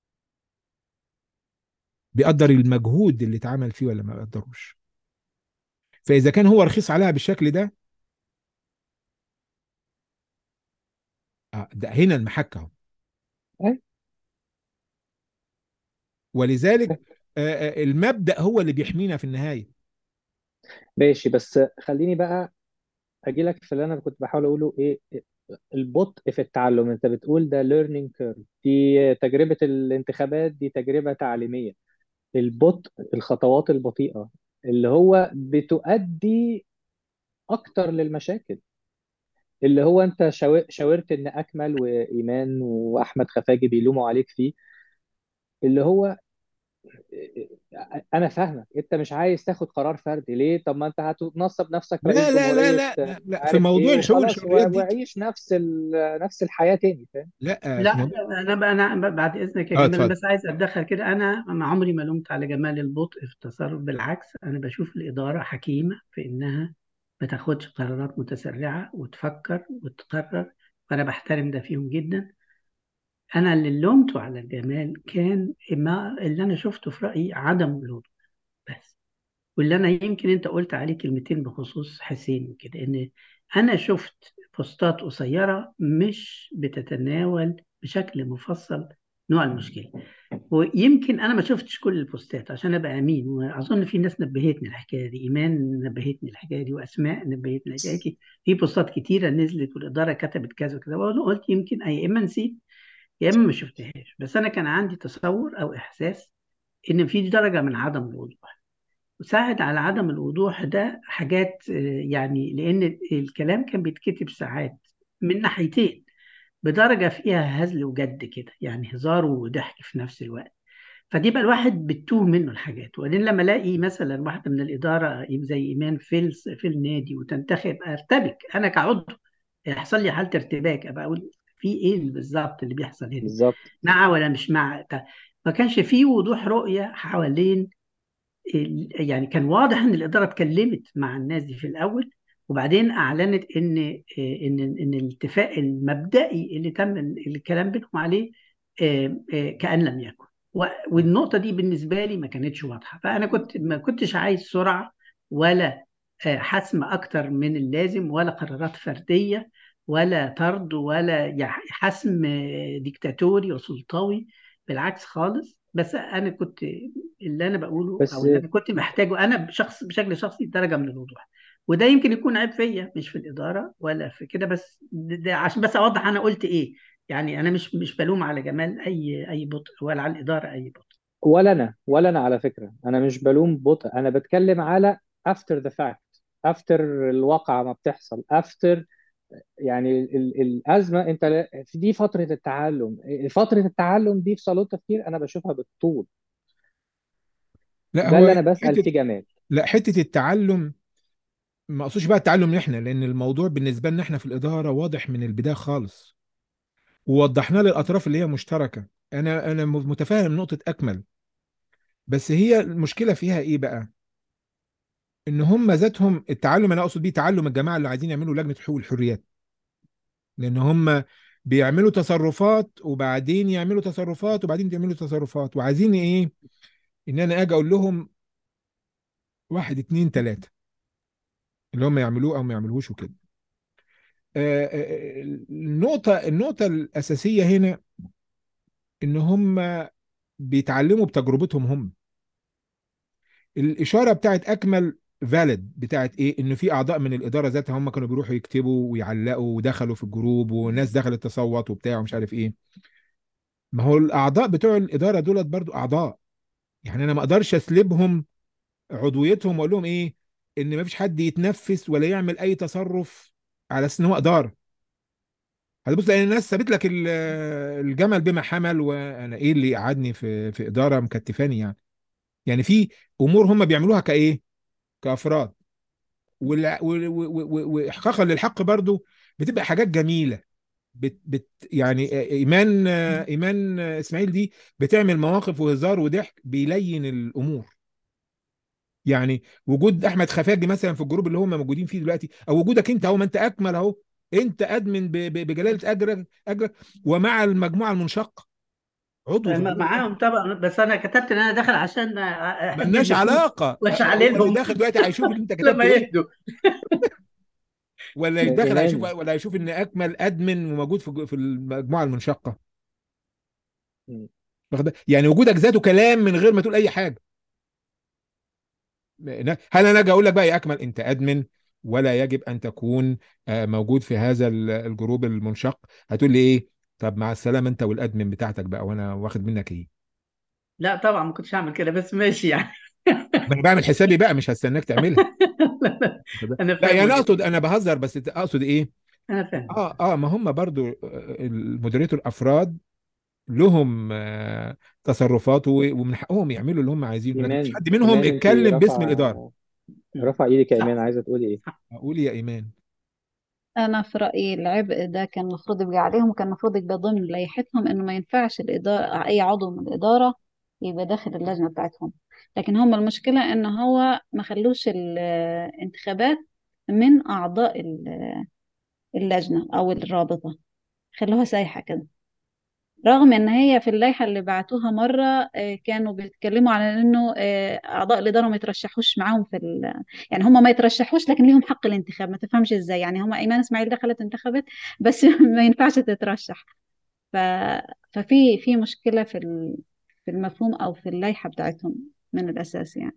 بيقدر المجهود اللي اتعمل فيه ولا ما بيقدروش فاذا كان هو رخيص عليها بالشكل ده آه، ده هنا المحك اهو أي. ولذلك آه، آه، المبدأ هو اللي بيحمينا في النهايه ماشي بس خليني بقى اجي لك في اللي انا كنت بحاول اقوله ايه البطء في التعلم انت بتقول ده learning curve دي تجربة الانتخابات دي تجربة تعليمية البطء الخطوات البطيئة اللي هو بتؤدي اكتر للمشاكل اللي هو انت شاو- شاورت ان اكمل وايمان واحمد خفاجي بيلوموا عليك فيه اللي هو انا فاهمك انت مش عايز تاخد قرار فردي ليه طب ما انت هتنصب نفسك رئيس لا لا لا جمهورية لا لا, مش لا. في عارف موضوع ايه الحقوق وخلاص والحريات و- دي وعيش نفس ال... نفس الحياة تاني فاهم لا في لا موضوع انا بقى انا بعد اذنك يا اه جمال انا اتفضل بس عايز اتدخل كده انا ما عمري ما لومت على جمال البطء في التصرف بالعكس انا بشوف الاداره حكيمه في انها ما تاخدش قرارات متسرعه وتفكر وتقرر وانا بحترم ده فيهم جدا انا اللي لومته على الجمال كان ما اللي انا شفته في رايي عدم الوضوح بس واللي انا يمكن انت قلت عليه كلمتين بخصوص حسين وكده ان انا شفت بوستات قصيره مش بتتناول بشكل مفصل نوع المشكله ويمكن انا ما شفتش كل البوستات عشان ابقى امين واظن في ناس نبهتني الحكايه دي ايمان نبهتني الحكايه دي واسماء نبهتني الحكايه دي في بوستات كتيره نزلت والاداره كتبت كذا وكذا وانا قلت يمكن يا اما نسيت يا اما ما شفتهاش بس انا كان عندي تصور او احساس ان في درجه من عدم الوضوح وساعد على عدم الوضوح ده حاجات آه، يعني لأن الكلام كان بيتكتب ساعات من ناحيتين بدرجة فيها هزل وجد كده يعني هزار وضحك في نفس الوقت فدي بقى الواحد بتوه منه الحاجات وبعدين لما الاقي مثلا واحده من الاداره زي ايمان في في النادي وتنتخب ارتبك انا كعضو يحصل لي حاله ارتباك ابقى اقول في ايه بالظبط اللي بيحصل هنا بالظبط مع ولا مش مع ما كانش فيه وضوح رؤيه حوالين ال- يعني كان واضح ان الاداره اتكلمت مع الناس دي في الاول وبعدين اعلنت ان ان ان الاتفاق المبدئي اللي تم الكلام بينهم عليه آه، آه، كأن لم يكن و- والنقطه دي بالنسبه لي ما كانتش واضحه فانا كنت ما كنتش عايز سرعه ولا آه، حسم اكتر من اللازم ولا قرارات فرديه ولا طرد ولا يع- حسم آه، ديكتاتوري وسلطوي بالعكس خالص بس انا كنت اللي انا بقوله بس او اللي انا كنت محتاجه انا بشخص بشكل شخصي درجه من الوضوح وده يمكن يكون عيب فيا مش في الاداره ولا في كده بس ده ده عشان بس اوضح انا قلت ايه يعني انا مش مش بلوم على جمال اي اي بطء ولا على الاداره اي بطء ولا انا ولا انا على فكره انا مش بلوم بطء انا بتكلم على after the fact after الواقعه ما بتحصل after يعني ال ال الازمه انت لا- دي فتره التعلم فتره التعلم دي في صالون التفكير انا بشوفها بالطول لا ده هو اللي انا بسال حته فيه جمال لا حته التعلم ما اقصدش بقى التعلم احنا لان الموضوع بالنسبه لنا احنا في الاداره واضح من البدايه خالص ووضحناه للاطراف اللي هي مشتركه انا انا متفاهم نقطه اكمل بس هي المشكله فيها ايه بقى ان هم ذاتهم التعلم انا اقصد بيه تعلم الجماعه اللي عايزين يعملوا لجنه حقوق الحريات لان هم بيعملوا تصرفات وبعدين يعملوا تصرفات وبعدين يعملوا تصرفات وعايزين ايه ان انا اجي اقول لهم واحد اتنين تلاته اللي هم يعملوه او ما يعملوهوش وكده آه، آه، النقطه النقطه الاساسيه هنا ان هم بيتعلموا بتجربتهم هم الاشاره بتاعت اكمل فاليد بتاعت ايه ان في اعضاء من الاداره ذاتها هم كانوا بيروحوا يكتبوا ويعلقوا ودخلوا في الجروب وناس دخلت تصوت وبتاع ومش عارف ايه ما هو الاعضاء بتوع الاداره دولت برضو اعضاء يعني انا ما اقدرش اسلبهم عضويتهم واقول لهم ايه ان ما فيش حد يتنفس ولا يعمل اي تصرف على اساس ان هو اداره هتبص لان الناس سابت لك ال- الجمل بما حمل وانا ايه اللي قعدني في في اداره مكتفاني يعني يعني في امور هم بيعملوها كايه كافراد والع- و- و- و- واحقاقا للحق برضو بتبقى حاجات جميله بت بت يعني ايمان ايمان اسماعيل دي بتعمل مواقف وهزار وضحك بيلين الامور يعني وجود احمد خفاجي مثلا في الجروب اللي هم موجودين فيه دلوقتي او وجودك انت اهو ما انت اكمل اهو انت ادمن ب- ب- بجلاله اجرك اجرك ومع المجموعه المنشقه عضو في الجروب ده معاهم طبعا بس انا كتبت ان انا داخل عشان اجيب ملناش نفوس علاقه هو واشعللهم داخل دلوقتي هيشوف اللي انت كتبت لما ايه يهدوا ولا داخل هيشوف ايمان ولا هيشوف ان اكمل ادمن وموجود في في المجموعه المنشقه م. واخد بالك؟ يعني وجودك ذاته كلام من غير ما تقول اي حاجه هل انا اجي اقول لك بقى يا اكمل انت ادمن ولا يجب ان تكون آه، موجود في هذا ال- الجروب المنشق هتقول لي ايه طب مع السلامه انت والادمن بتاعتك بقى وانا واخد منك ايه لا طبعا ما كنتش هعمل كده بس ماشي يعني ما انا بعمل حسابي بقى مش هستناك تعملها واخد بالك؟ انا لا فاهم يعني وجهة اقصد انا بهزر بس اقصد ايه انا فاهم اه اه ما هم برضو آه، المودريتور افراد لهم آه، تصرفات و- ومن حقهم يعملوا اللي هم عايزينه لكن مفيش ايمان حد منهم ايمان انت اتكلم باسم الاداره رافعه مم. رافعه ايدك يا صح ايمان عايزه تقولي ايه صح اقول يا ايمان أنا في رأيي العبء ده كان المفروض يبقى عليهم وكان المفروض يبقى ضمن لائحتهم إنه ما ينفعش الإدارة أي عضو من الإدارة يبقى داخل اللجنة بتاعتهم لكن هم المشكلة إن هو ما خلوش الانتخابات من أعضاء ال- اللجنة أو الرابطة خلوها سايحة كده رغم ان هي في اللائحه اللي بعتوها مره آه، كانوا بيتكلموا على انه آه، اعضاء الاداره ما يترشحوش معاهم في ال... يعني هم ما يترشحوش لكن ليهم حق الانتخاب ما تفهمش ازاي يعني هم ايمان اسماعيل دخلت انتخبت بس ما ينفعش تترشح ف... ففي في مشكله في ال... في المفهوم او في اللائحه بتاعتهم من الاساس يعني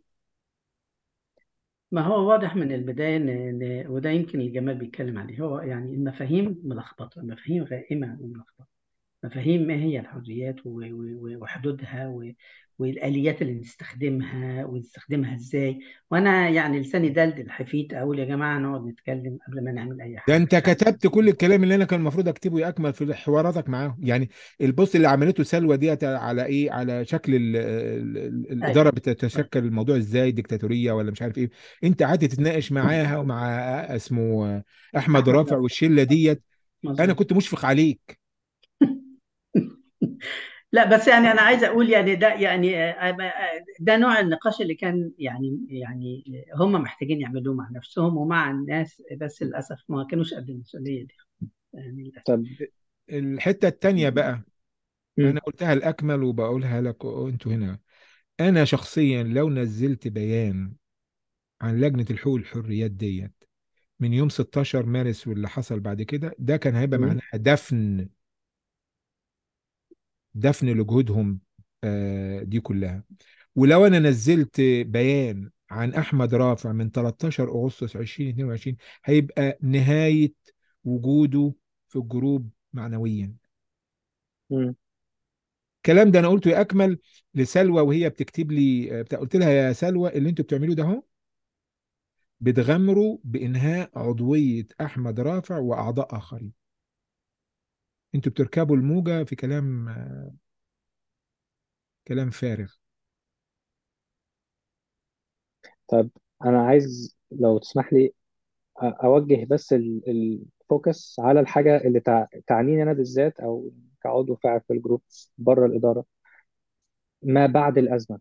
ما هو واضح من البداية إن إن- وده يمكن اللي جمال بيتكلم عليه هو يعني المفاهيم ملخبطة المفاهيم غائمة وملخبطة مفاهيم ما هي الحريات و- و- و- وحدودها و- والآليات اللي نستخدمها ونستخدمها إزاي وأنا يعني لساني دلدل حفيت أقول يا جماعة نقعد نتكلم قبل ما نعمل أي ده حاجة انت كتبت كل الكلام اللي انا كان المفروض اكتبه يكمل في حواراتك معاهم يعني البوست اللي عملته سلوى ديت على ايه على شكل ال ال ال الاداره أيوه بتتشكل الموضوع ازاي ديكتاتوريه ولا مش عارف ايه انت قعدت تتناقش معاها ومع اسمه احمد أحمد رافع رافع والشله ديت انا مظبوط كنت مشفق عليك لا بس يعني انا عايز اقول يعني ده يعني آه، آه، ده نوع النقاش اللي كان يعني يعني هم محتاجين يعملوه مع نفسهم ومع الناس بس للاسف ما كانوش قد المسؤوليه دي يعني للاسف طب الحته التانيه بقى م. انا قلتها الاكمل وبقولها لك انتوا هنا انا شخصيا لو نزلت بيان عن لجنه الحقوق والحريات ديت من يوم 16 مارس واللي حصل بعد كده ده كان هيبقى م. معناها دفن دفن لجهودهم آه، دي كلها ولو انا نزلت بيان عن احمد رافع من 13 اغسطس 2022 هيبقى نهايه وجوده في الجروب معنويا مم. الكلام ده انا قلته ياكمل لسلوى وهي بتكتب لي بتاع قلت لها يا سلوى اللي انتوا بتعملوه ده اهو بتغامروا بانهاء عضويه احمد رافع واعضاء اخرين انتوا بتركبوا الموجه في كلام كلام فارغ طب انا عايز لو تسمح لي أ- اوجه بس ال- الفوكس على الحاجه اللي تع- تعنيني انا بالذات او كعضو فاعل في الجروب بره الاداره ما بعد الازمه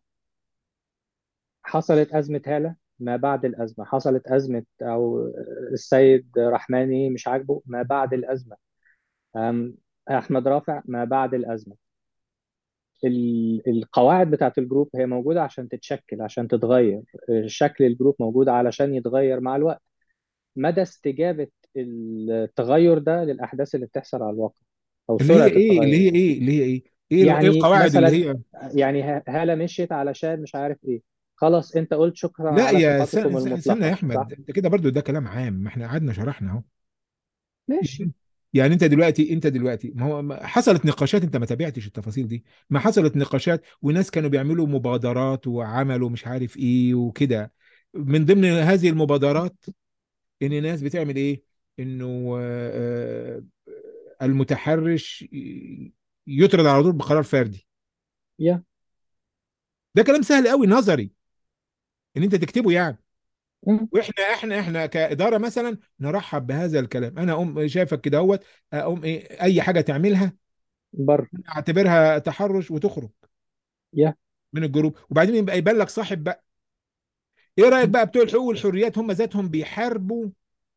حصلت ازمه هاله ما بعد الازمه حصلت ازمه او السيد رحماني مش عاجبه ما بعد الازمه أم، احمد رافع ما بعد الازمه ال- القواعد بتاعت الجروب هي موجوده عشان تتشكل عشان تتغير شكل الجروب موجود علشان يتغير مع الوقت مدى استجابه التغير ده للاحداث اللي بتحصل على الواقع او اللي هي سرعه ايه اللي التغير هي يعني ايه اللي هي ايه ايه ال- ايه يعني القواعد اللي مثلا هي يعني ه- هاله مشيت علشان مش عارف ايه خلاص انت قلت شكرا لا على يا س- ثقتكم س- استنى يا المطلقه احمد صح انت كده برضو ده كلام عام ما احنا قعدنا شرحنا اهو ماشي يعني انت دلوقتي انت دلوقتي ما هو ما- حصلت نقاشات انت ما تابعتش التفاصيل دي ما حصلت نقاشات وناس كانوا بيعملوا مبادرات وعملوا مش عارف ايه وكده من ضمن هذه المبادرات ان ناس بتعمل ايه انه آه، آه، المتحرش ي- يطرد على طول بقرار فردي يا ده كلام سهل قوي نظري ان انت تكتبه يعني مم. واحنا احنا احنا كاداره مثلا نرحب بهذا الكلام انا اقوم شايفك كده اهوت اقوم ايه اي حاجه تعملها بره اعتبرها تحرش وتخرج يا من الجروب وبعدين يبقى يبان لك صاحب بقى ايه رايك بقى بتوع الحقوق والحريات هم ذاتهم بيحاربوا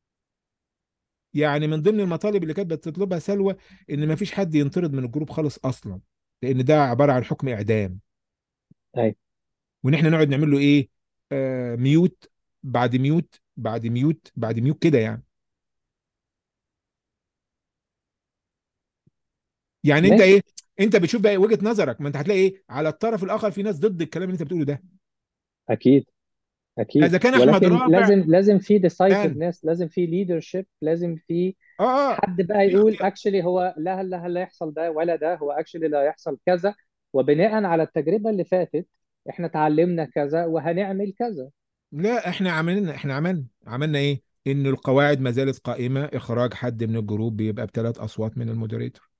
يعني من ضمن المطالب اللي كانت بتطلبها سلوى ان ما فيش حد ينطرد من الجروب خالص اصلا لان ده عباره عن حكم اعدام اي وان احنا نقعد نعمل له ايه آه ميوت بعد ميوت بعد ميوت بعد ميوت كده يعني يعني انت ماشي ايه انت بتشوف بقى وجهة نظرك ما انت هتلاقي ايه على الطرف الاخر في ناس ضد الكلام اللي انت بتقوله ده اكيد اكيد اذا كان احمد ولكن رافع لازم لازم في كان decisiveness لازم في leadership لازم في اه اه حد بقى في يقول اختيار اكشلي هو لا لا لا يحصل ده ولا ده هو اكشلي لا يحصل كذا وبناء على التجربة اللي فاتت احنا اتعلمنا كذا وهنعمل كذا لا احنا عملنا احنا عملنا عملنا ايه ان القواعد ما زالت قائمة اخراج حد من الجروب بيبقى بثلاث اصوات من المودريتور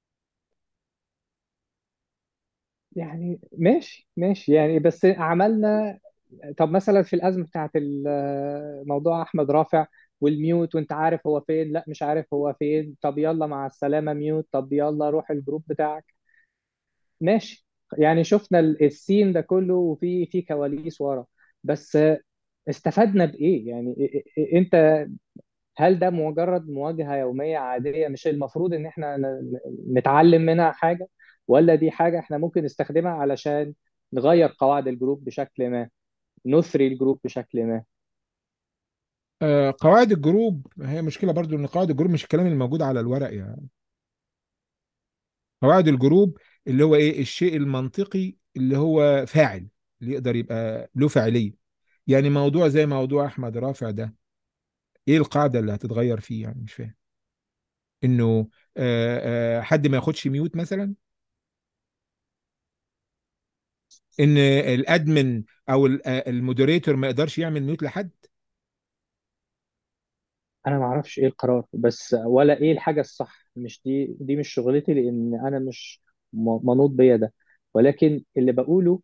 يعني ماشي ماشي يعني بس عملنا طب مثلا في الأزمة بتاعت ال- موضوع أحمد رافع والميوت وانت عارف هو فين لا مش عارف هو فين طب يلا مع السلامة ميوت طب يلا روح الجروب بتاعك ماشي يعني شفنا ال- السين ده كله وفي في كواليس ورا بس استفدنا بإيه يعني إ- إ- انت هل ده مجرد مواجهة يومية عادية مش المفروض ان احنا ن- نتعلم منها حاجة ولا دي حاجة احنا ممكن نستخدمها علشان نغير قواعد الجروب بشكل ما نثري الجروب بشكل ما آه قواعد الجروب هي مشكلة برضو ان قواعد الجروب مش الكلام اللي موجود على الورق يعني قواعد الجروب اللي هو ايه الشيء المنطقي اللي هو فاعل اللي يقدر يبقى له فاعلية يعني موضوع زي موضوع احمد رافع ده ايه القاعدة اللي هتتغير فيه يعني مش فاهم انه آه آه حد ما ياخدش ميوت مثلا ان الادمن او ال- آه، المودريتور ما يقدرش يعمل ميوت لحد انا ما اعرفش ايه القرار بس ولا ايه الحاجة الصح مش دي دي مش شغلتي لان انا مش م- منوط بيا ده ولكن اللي بقوله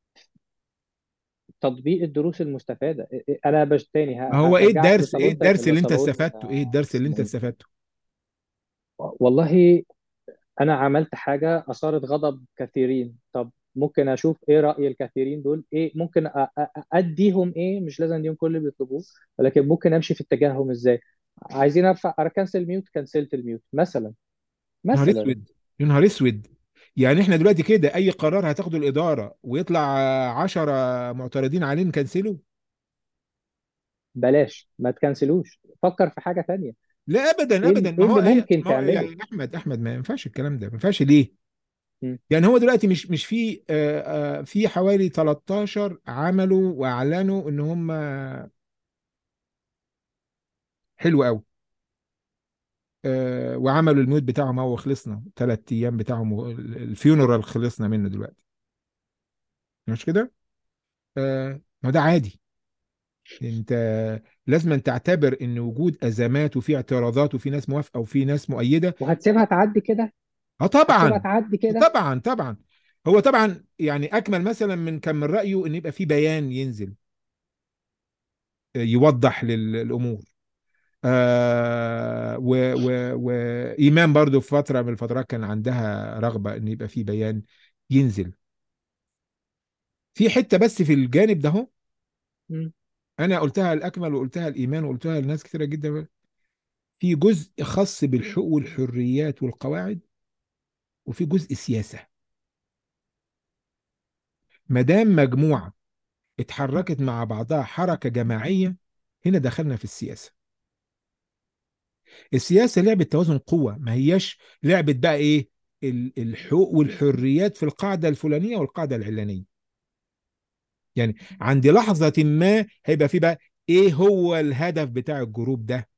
تطبيق الدروس المستفادة انا بش تاني ه- ما هو ايه هرجعك الدرس ايه لصالون الدرس اللي انت لصالون استفدته ايه الدرس اللي انت استفدته والله انا عملت حاجه اثارت غضب كثيرين طب ممكن اشوف ايه راي الكثيرين دول ايه ممكن أ- أ- اديهم ايه مش لازم اديهم كل اللي بيطلبوه ولكن ممكن امشي في اتجاههم ازاي عايزين ارفع اكنسل ميوت كنسلت الميوت مثلا يا نهار مثلا اسود يا نهار اسود يعني احنا دلوقتي كده اي قرار هتاخده الاداره ويطلع عشرة معترضين عليه نكنسله بلاش ما تكنسلوش فكر في حاجه تانية لا ابدا ايه ابدا ال- ما إيه هو اللي هي ممكن ما هو تعمله يا احمد احمد ما ينفعش الكلام ده ما ينفعش ليه مم. يعني هو دلوقتي مش مش في آه، آه، في حوالي 13 عملوا واعلنوا ان هم حلو قوي آه، وعملوا الموت بتاعهم هو خلصنا ثلاث ايام بتاعهم و- الفيونرال خلصنا منه دلوقتي مش كده آه، ما ده عادي انت لازم أن تعتبر ان وجود ازمات وفي اعتراضات وفي ناس موافقه وفي ناس مؤيده وهتسيبها تعدي كده اه هتسيبها طبعا تعدي كده طبعا طبعا هو طبعا يعني اكمل مثلا من كان من رايه ان يبقى في بيان ينزل آه، يوضح لل- للامور آه و و وايمان برضو في فتره من الفترات كان عندها رغبه ان يبقى في بيان ينزل في حته بس في الجانب ده هو مم. انا قلتها الاكمل وقلتها الايمان وقلتها لناس كثيره جدا في جزء خاص بالحقوق والحريات والقواعد وفي جزء سياسه ما دام مجموعه اتحركت مع بعضها حركه جماعيه هنا دخلنا في السياسه السياسه لعبه توازن قوه ما هياش لعبه بقى ايه ال- الحقوق والحريات في القاعده الفلانيه والقاعده العلانيه يعني عند لحظه ما هيبقى في بقى ايه هو الهدف بتاع الجروب ده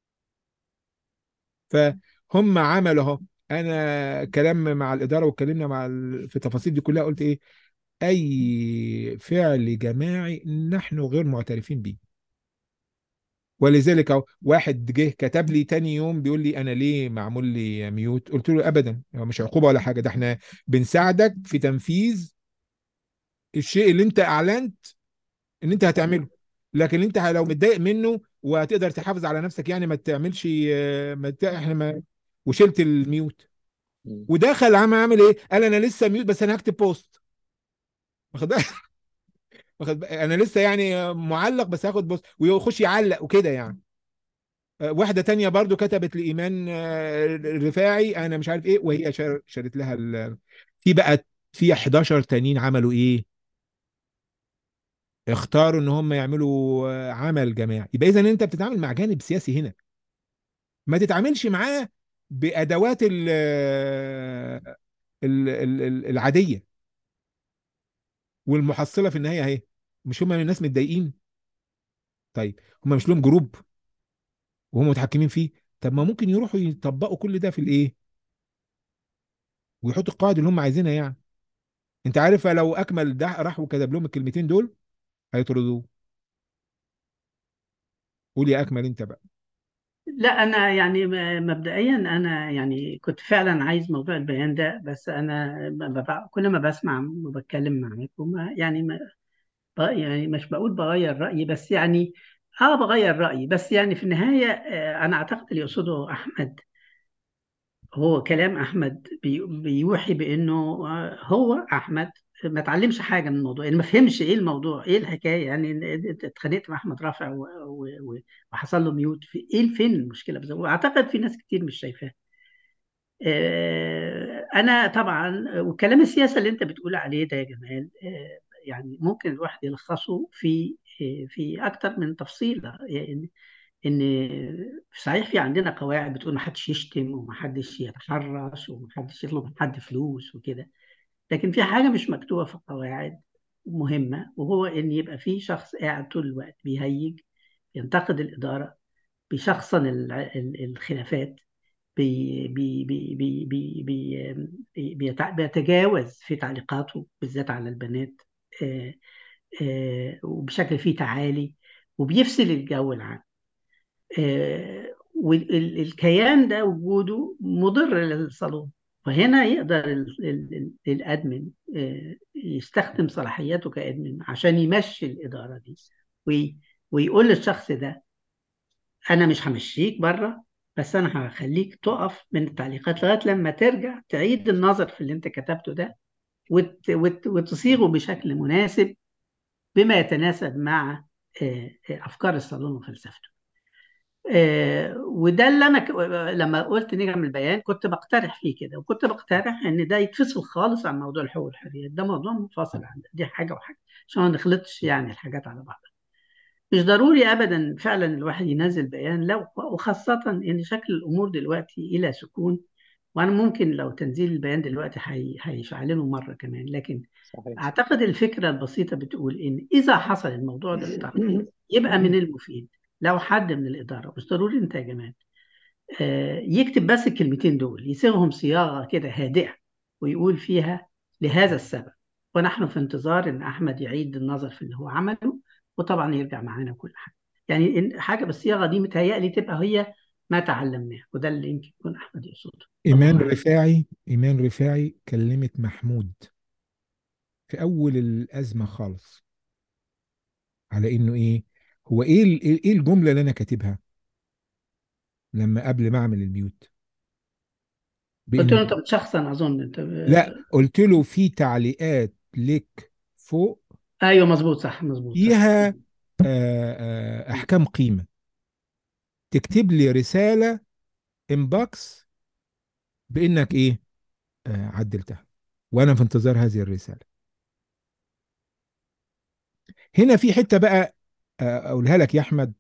فهم عملوا اهو انا كلام مع الاداره واتكلمنا مع ال... في التفاصيل دي كلها قلت ايه اي فعل جماعي نحن غير معترفين به ولذلك اهو واحد جه كتب لي تاني يوم بيقول لي انا ليه معمول لي ميوت قلت له ابدا هو مش عقوبه ولا حاجه ده احنا بنساعدك في تنفيذ الشيء اللي انت اعلنت ان انت هتعمله لكن انت لو متضايق منه وهتقدر تحافظ على نفسك يعني ما تعملش آه، ما ت- احنا ما وشلت الميوت مم. ودخل عم عامل ايه قال انا لسه ميوت بس انا هكتب بوست واخد بالك واخد بالك؟ انا لسه يعني معلق بس هاخد بوست ويخش يعلق وكده يعني آه، واحدة تانية برضو كتبت لإيمان آه، الرفاعي أنا مش عارف إيه وهي شار- شارت لها ال... في بقى في 11 تانيين عملوا إيه؟ اختاروا إن هم يعملوا آه، عمل جماعي يبقى إذا أنت بتتعامل مع جانب سياسي هنا ما تتعاملش معاه بأدوات ال... ال... ال... ال- العادية والمحصلة في النهاية أهي مش هم الناس متضايقين طيب هم مش لهم جروب وهم متحكمين فيه طب ما ممكن يروحوا يطبقوا كل ده في الإيه؟ ويحطوا القواعد اللي هم عايزينها يعني انت عارف لو اكمل ده راح وكتب لهم الكلمتين دول هيطردوه قول يا اكمل انت بقى لا أنا يعني م- مبدئيا أنا يعني كنت فعلا عايز موضوع البيان ده بس أنا ب- ب- كل ما بسمع وبتكلم معاكم ما- يعني ما ب- يعني مش بقول بغير رأيي بس يعني اه بغير رأيي بس يعني في النهاية آه، أنا أعتقد اللي يقصده أحمد هو كلام أحمد بي- بيوحي بأنه آه، هو أحمد ما اتعلمش حاجة من الموضوع يعني ما فهمش إيه الموضوع إيه الحكاية يعني اتخانقت مع أحمد رافع و- و- و- وحصل له ميوت في إيه فين المشكلة بالظبط وأعتقد في ناس كتير مش شايفاها آه، أنا طبعا وكلام السياسة اللي أنت بتقول عليه ده يا جمال آه، يعني ممكن الواحد يلخصه في آه، في أكتر من تفصيلة يعني ان صحيح في عندنا قواعد بتقول ما حدش يشتم وما حدش يتحرش وما حدش يطلب من حد فلوس وكده لكن في حاجه مش مكتوبه في القواعد مهمه وهو ان يبقى في شخص قاعد طول الوقت بيهيج ينتقد الاداره بيشخصن ال- ال- الخلافات بي بي بي بي بي بي بي بيتع- بيتجاوز في تعليقاته بالذات على البنات آه، آه، وبشكل فيه تعالي وبيفصل الجو العام آه، والكيان ده وجوده مضر للصالون فهنا يقدر ال- ال- ال- الادمن آه، يستخدم صلاحياته كادمن عشان يمشي الاداره دي وي- ويقول للشخص ده انا مش همشيك بره بس انا هخليك تقف من التعليقات لغايه لما ترجع تعيد النظر في اللي انت كتبته ده وت- وت- وتصيغه بشكل مناسب بما يتناسب مع آه، آه، افكار الصالون وفلسفته آه، وده اللي انا ك... لما قلت نعمل البيان كنت بقترح فيه كده وكنت بقترح ان ده يتفصل خالص عن موضوع الحقوق والحريات ده موضوع منفصل عن ده دي حاجه وحاجه عشان ما نخلطش يعني الحاجات على بعض مش ضروري ابدا فعلا الواحد ينزل بيان لو وخاصه ان شكل الامور دلوقتي الى سكون وانا ممكن لو تنزيل البيان دلوقتي هي- هيشعلله مره كمان لكن صحيح اعتقد الفكره البسيطه بتقول ان اذا حصل الموضوع ده في ترخيص يبقى من المفيد لو حد من الاداره مش ضروري انت يا جماعه آه، يكتب بس الكلمتين دول يصيغهم صياغه كده هادئه ويقول فيها لهذا السبب ونحن في انتظار ان احمد يعيد النظر في اللي هو عمله وطبعا يرجع معانا كل حاجه يعني إن- حاجه بالصياغه دي متهيألي تبقى هي ما تعلمناه وده اللي يمكن يكون احمد يقصده إيمان الله أعلم. رفاعي إيمان رفاعي كلمت محمود في أول الأزمة خالص على إنه إيه هو إيه ال- إيه إيه الجملة اللي أنا كاتبها لما قبل ما أعمل الميوت قلت له بإنه انت بتشخصن اظن انت لا قلت له في تعليقات لك فوق ايوه مظبوط صح مظبوط صح فيها آه، آه، أحكام قيمة تكتب لي رسالة انبوكس بإنك إيه آه، عدلتها وأنا في انتظار هذه الرسالة هنا في حتة بقى آه، أقولها لك يا أحمد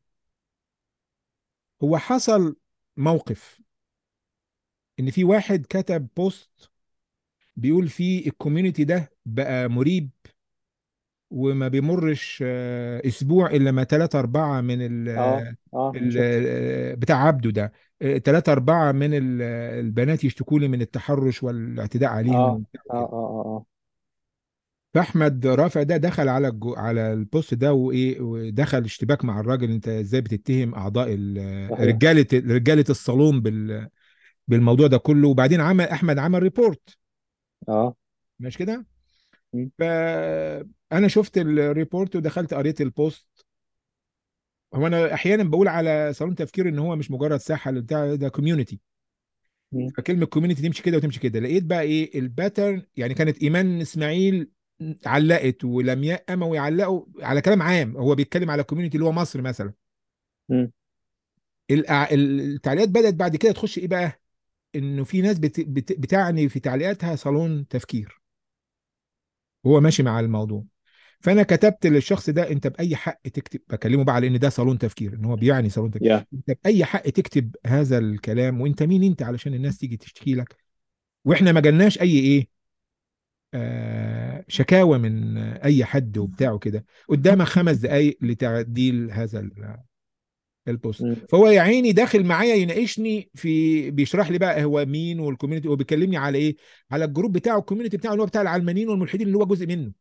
هو حصل موقف إن في واحد كتب بوست بيقول فيه الكوميونتي ده بقى مريب وما بيمرش آه، اسبوع الا ما ثلاثة أربعة من ال اه اه ال- شفت بتاع عبده ده ثلاثة أربعة من ال- البنات يشتكوا لي من التحرش والاعتداء عليهم اه وبتاع اه وكده. اه اه فأحمد رافع ده دخل على الجو على البوست ده وإيه ودخل اشتباك مع الراجل أنت إزاي بتتهم أعضاء ال- صحيح رجالة رجالة الصالون بال بالموضوع ده كله وبعدين عمل أحمد عمل ريبورت اه مش كده؟ م. فأنا شفت الريبورت ودخلت قريت البوست هو انا احيانا بقول على صالون تفكير ان هو مش مجرد ساحه اللي بتاع ده كوميونتي م. فكلمه كوميونتي تمشي كده وتمشي كده لقيت بقى ايه الباترن يعني كانت ايمان اسماعيل علقت ولمياء اموي علقوا على كلام عام هو بيتكلم على كوميونتي اللي هو مصر مثلا م. الأع- التعليقات بدات بعد كده تخش ايه بقى انه في ناس بت... بت... بتعني في تعليقاتها صالون تفكير وهو ماشي مع الموضوع فانا كتبت للشخص ده انت باي حق تكتب بكلمه بقى على ان ده صالون تفكير ان هو بيعني صالون تفكير يا انت باي حق تكتب هذا الكلام وانت مين انت علشان الناس تيجي تشتكي لك واحنا ما جالناش اي ايه آه شكاوى من آه، اي حد وبتاع كده قدامك خمس دقايق لتعديل هذا ال- البوست م. فهو يا عيني داخل معايا يناقشني في بيشرح لي بقى هو مين والكوميونتي هو بيكلمني على ايه على الجروب بتاعه الكوميونتي بتاعه اللي هو بتاع العلمانيين والملحدين اللي هو جزء منه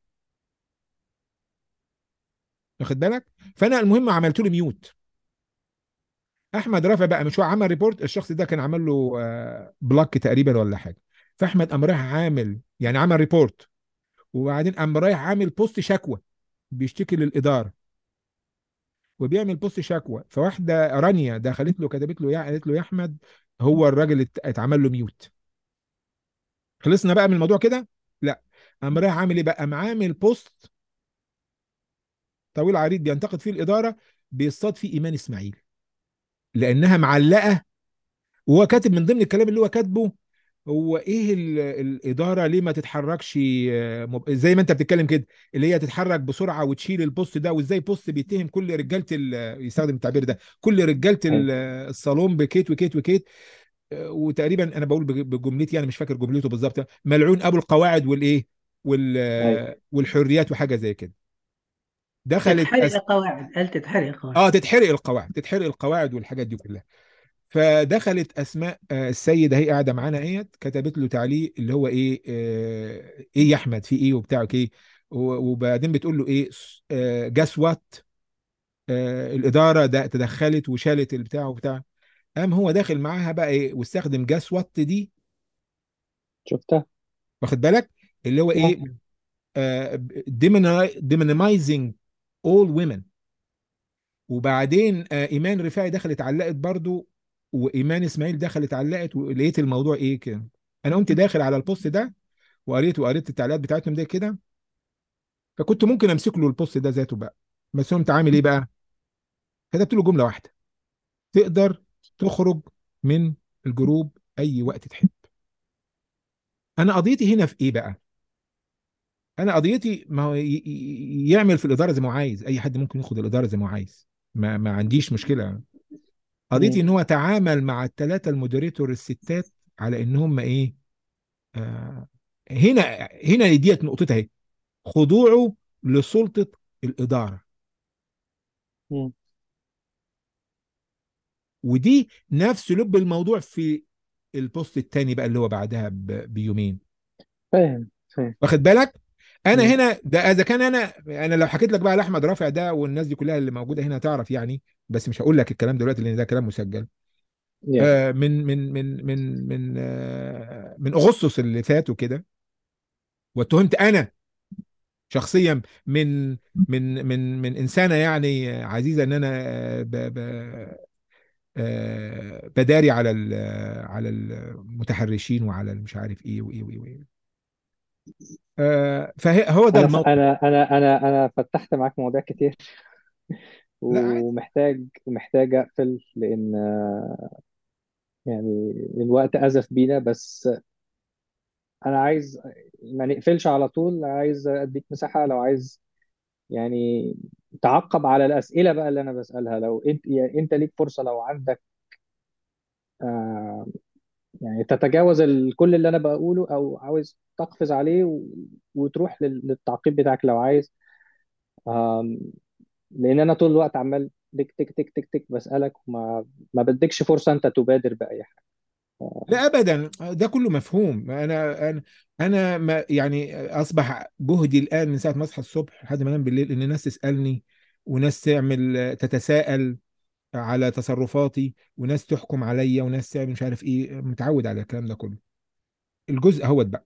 واخد بالك فانا المهم عملت له ميوت احمد رافع بقى مش هو عمل ريبورت الشخص ده كان عمل له آه، بلوك تقريبا ولا حاجه فاحمد قام رايح عامل يعني عمل ريبورت وبعدين قام رايح عامل بوست شكوى بيشتكي للاداره وبيعمل بوست شكوى فواحده رانيا دخلت له كتبت له يا قالت له يا احمد هو الراجل ات- اتعمل له ميوت خلصنا بقى من الموضوع كده لا قام رايح عامل ايه بقى قام عامل بوست طويل عريض بينتقد فيه الاداره بيصطاد فيه ايمان اسماعيل لانها معلقه وهو كاتب من ضمن الكلام اللي هو كاتبه هو ايه ال- الاداره ليه ما تتحركش آه، مب- زي ما انت بتتكلم كده اللي هي تتحرك بسرعه وتشيل البوست ده وازاي بوست بيتهم كل رجاله ال- يستخدم التعبير ده كل رجاله ال- ايوه الصالون بكيت وكيت وكيت آه، وتقريبا انا بقول بج- بجملتي انا مش فاكر جملته بالظبط ملعون ابو القواعد والايه وال ايوه آه، والحريات وحاجه زي كده دخلت تتحرق أس... قواعد قال تتحرق قواعد اه تتحرق القواعد تتحرق القواعد والحاجات دي كلها فدخلت اسماء آه، السيده هي قاعده معانا اهيت كتبت له تعليق اللي هو ايه آه، ايه يا احمد في ايه وبتاع ايه و- وبعدين بتقول له ايه جاس وات الاداره ده تدخلت وشالت البتاع وبتاع قام هو داخل معاها بقى ايه واستخدم جاس وات دي شفتها واخد بالك اللي هو اه ايه ديمونايزنج اول ويمن وبعدين آه، ايمان رفاعي دخلت علقت برضو وايمان اسماعيل دخلت علقت ولقيت الموضوع ايه كده انا قمت داخل على البوست ده وقريت وقريت التعليقات بتاعتهم ده كده فكنت ممكن امسك له البوست ده ذاته بقى بس قمت عامل ايه بقى كتبت له جمله واحده تقدر تخرج من الجروب اي وقت تحب انا قضيتي هنا في ايه بقى انا قضيتي ما هو ي- ي- يعمل في الاداره زي ما هو عايز اي حد ممكن ياخد الاداره زي ما هو عايز ما ما عنديش مشكله قضيتي م. ان هو تعامل مع الثلاثه المودريتور الستات على ان هم ايه آه هنا هنا ديت نقطتها اهي خضوعه لسلطة الإدارة مم. ودي نفس لب الموضوع في البوست التاني بقى اللي هو بعدها ب- بيومين فاهم فاهم واخد بالك انا مم. هنا ده اذا كان انا انا لو حكيت لك بقى على احمد رافع ده والناس دي كلها اللي موجوده هنا تعرف يعني بس مش هقول لك الكلام دلوقتي لان ده كلام مسجل يا آه من من من من من آه من اغسطس اللي فات وكده واتهمت انا شخصيا من من من من انسانه يعني عزيزه ان انا آه، ب ب آه، بداري على ال- على المتحرشين وعلى مش عارف ايه وايه وايه وايه آه، فهو ده انا ف... الموقف انا انا انا انا فتحت معاك مواضيع كتير لا عادي ومحتاج محتاج اقفل لان آه، يعني الوقت ازف بينا بس انا عايز ما نقفلش على طول عايز اديك مساحة لو عايز يعني تعقب على الأسئلة بقى اللي انا بسألها لو انت يعني انت ليك فرصة لو عندك آه، يعني تتجاوز ال- كل اللي انا بقوله او عاوز تقفز عليه و... وتروح لل- للتعقيب بتاعك لو عايز آم، لان انا طول الوقت عمال تك تك تك تك تك بسألك وما ما بديكش فرصة انت تبادر بأي حاجة لا ابدا ده كله مفهوم انا انا انا ما يعني اصبح جهدي الان من ساعه ما اصحى الصبح لحد ما انام بالليل ان الناس تسالني وناس تعمل تتساءل على تصرفاتي وناس تحكم عليا وناس تعمل مش عارف ايه متعود على الكلام ده كله الجزء اهوت بقى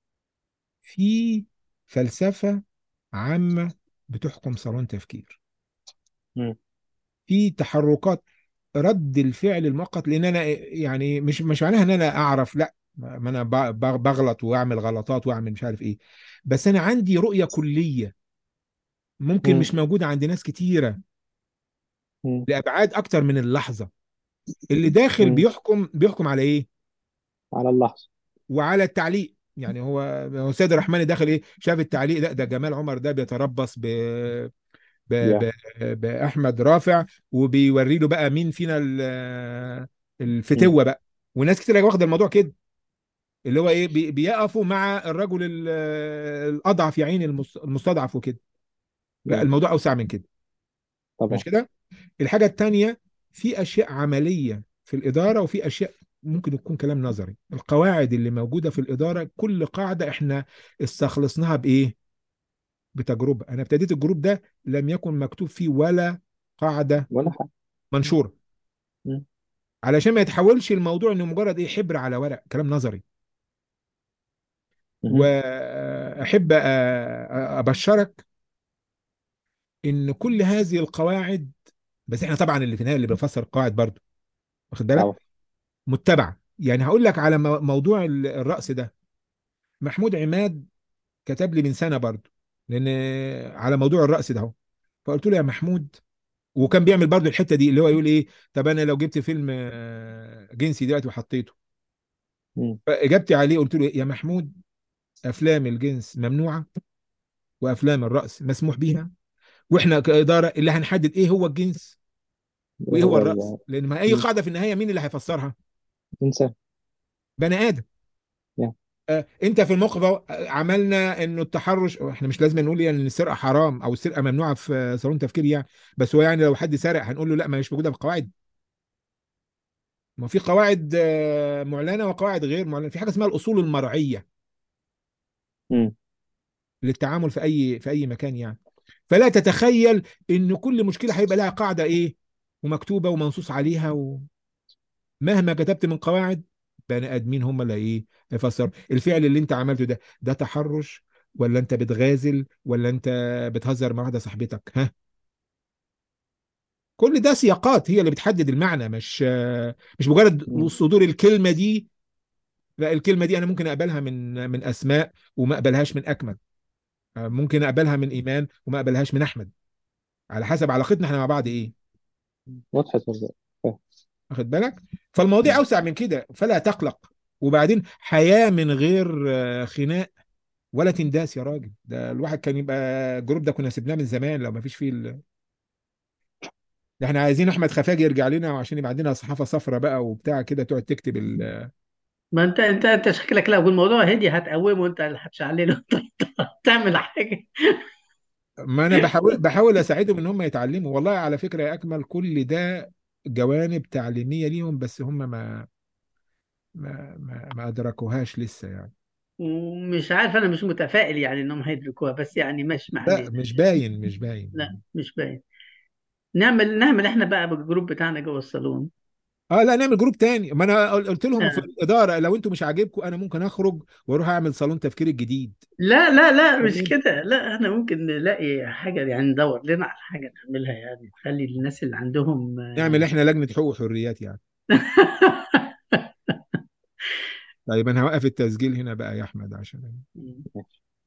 في فلسفه عامه بتحكم صالون تفكير مم. في تحركات رد الفعل المؤقت لان انا يعني مش مش معناها ان انا اعرف لا ما انا ب- ب- بغلط واعمل غلطات واعمل مش عارف ايه بس انا عندي رؤية كلية ممكن مم. مش موجودة عند ناس كتيرة مم. لابعاد اكتر من اللحظة اللي داخل مم. بيحكم بيحكم على ايه على اللحظة وعلى التعليق يعني هو هو سيد الرحمن داخل ايه شاف التعليق ده ده جمال عمر ده بيتربص ب ب يا ب باحمد رافع وبيوري له بقى مين فينا ال- مم. الفتوة بقى وناس كتير واخده الموضوع كده اللي هو ايه بي- بيقفوا مع الرجل ال- الاضعف يا عيني المس- المستضعف وكده لا يا الموضوع اوسع من كده مش طبعا كده الحاجه التانيه في اشياء عمليه في الاداره وفي اشياء ممكن يكون كلام نظري القواعد اللي موجوده في الاداره كل قاعده احنا استخلصناها بايه بتجربه انا ابتديت الجروب ده لم يكن مكتوب فيه ولا قاعده ولا حاجة مم. منشوره مم. علشان ما يتحولش الموضوع انه مجرد ايه حبر على ورق كلام نظري مم. واحب أ- أ- ابشرك ان كل هذه القواعد بس احنا طبعا اللي في النهايه اللي بنفسر القواعد برضو واخد بالك طبعا متبعه يعني هقول لك على مو- موضوع ال- الرأس ده محمود عماد كتب لي من سنه برضو لان على موضوع الرأس ده اهو فقلت له يا محمود وكان بيعمل برضو الحته دي اللي هو يقول ايه طب انا لو جبت فيلم آه، جنسي دلوقتي وحطيته مم. فاجابتي عليه قلت له إيه؟ يا محمود افلام الجنس ممنوعه وافلام الرأس مسموح بيها واحنا كإدارة اللي هنحدد ايه هو الجنس ايه وايه هو هو الرأس ال- لان ما اي مم. قاعدة في النهاية مين اللي هيفسرها انسان بني آدم يا آه انت في الموقف أهو، آه، عملنا انه التحرش احنا مش لازم نقول يعني ان السرقة حرام او السرقة ممنوعة في آه، صالون تفكير يعني بس هو يعني لو حد سرق هنقول له لا ما مش موجودة في القواعد ما في قواعد آه، معلنة وقواعد غير معلنة في حاجة اسمها الأصول المرعية مم. للتعامل في اي في اي مكان يعني فلا تتخيل ان كل مشكلة هيبقى لها قاعدة ايه ومكتوبة ومنصوص عليها و... مهما كتبت من قواعد بني ادمين هم اللي ايه يفسروا الفعل اللي انت عملته ده ده تحرش ولا انت بتغازل ولا انت بتهزر مع واحده صاحبتك ها كل ده سياقات هي اللي بتحدد المعنى مش مش مجرد مم. صدور الكلمه دي لا الكلمه دي انا ممكن اقبلها من من اسماء وما اقبلهاش من اكمل ممكن اقبلها من ايمان وما اقبلهاش من احمد على حسب علاقتنا احنا مع بعض ايه وضحت ولا فاهم. واخد بالك فالمواضيع مم. اوسع من كده فلا تقلق وبعدين حياه من غير آه، خناق ولا تنداس يا راجل ده الواحد كان يبقى الجروب ده كنا سيبناه من زمان لو ما فيش فيه ال... ده احنا عايزين احمد خفاجي يرجع لنا عشان يبقى عندنا صحافه صفراء بقى وبتاع كده تقعد تكتب ال... ما انت انت انت شكلك لو الموضوع هدي هتقومه انت اللي هتشعلله تعمل حاجه ما انا بحاول بحاول اساعدهم ان هم يتعلموا والله على فكره يا اكمل كل ده جوانب تعليميه ليهم بس هم ما ما ما, ما ادركوهاش لسه يعني ومش عارف انا مش متفائل يعني انهم هيدركوها بس يعني ماشي ما لا علينا مش باين مش باين لا مش باين نعمل نعمل احنا بقى بالجروب بتاعنا جوه الصالون اه لا نعمل جروب تاني ما انا قل- قلت لهم في آه. الاداره لو انتم مش عاجبكم انا ممكن اخرج واروح اعمل صالون تفكير الجديد لا لا لا مش تمام كده لا احنا ممكن نلاقي حاجة يعني ندور لنا على حاجة نعملها يعني نخلي الناس اللي عندهم نعمل احنا لجنه حقوق وحريات يعني طيب انا هوقف التسجيل هنا بقى يا احمد عشان ماشي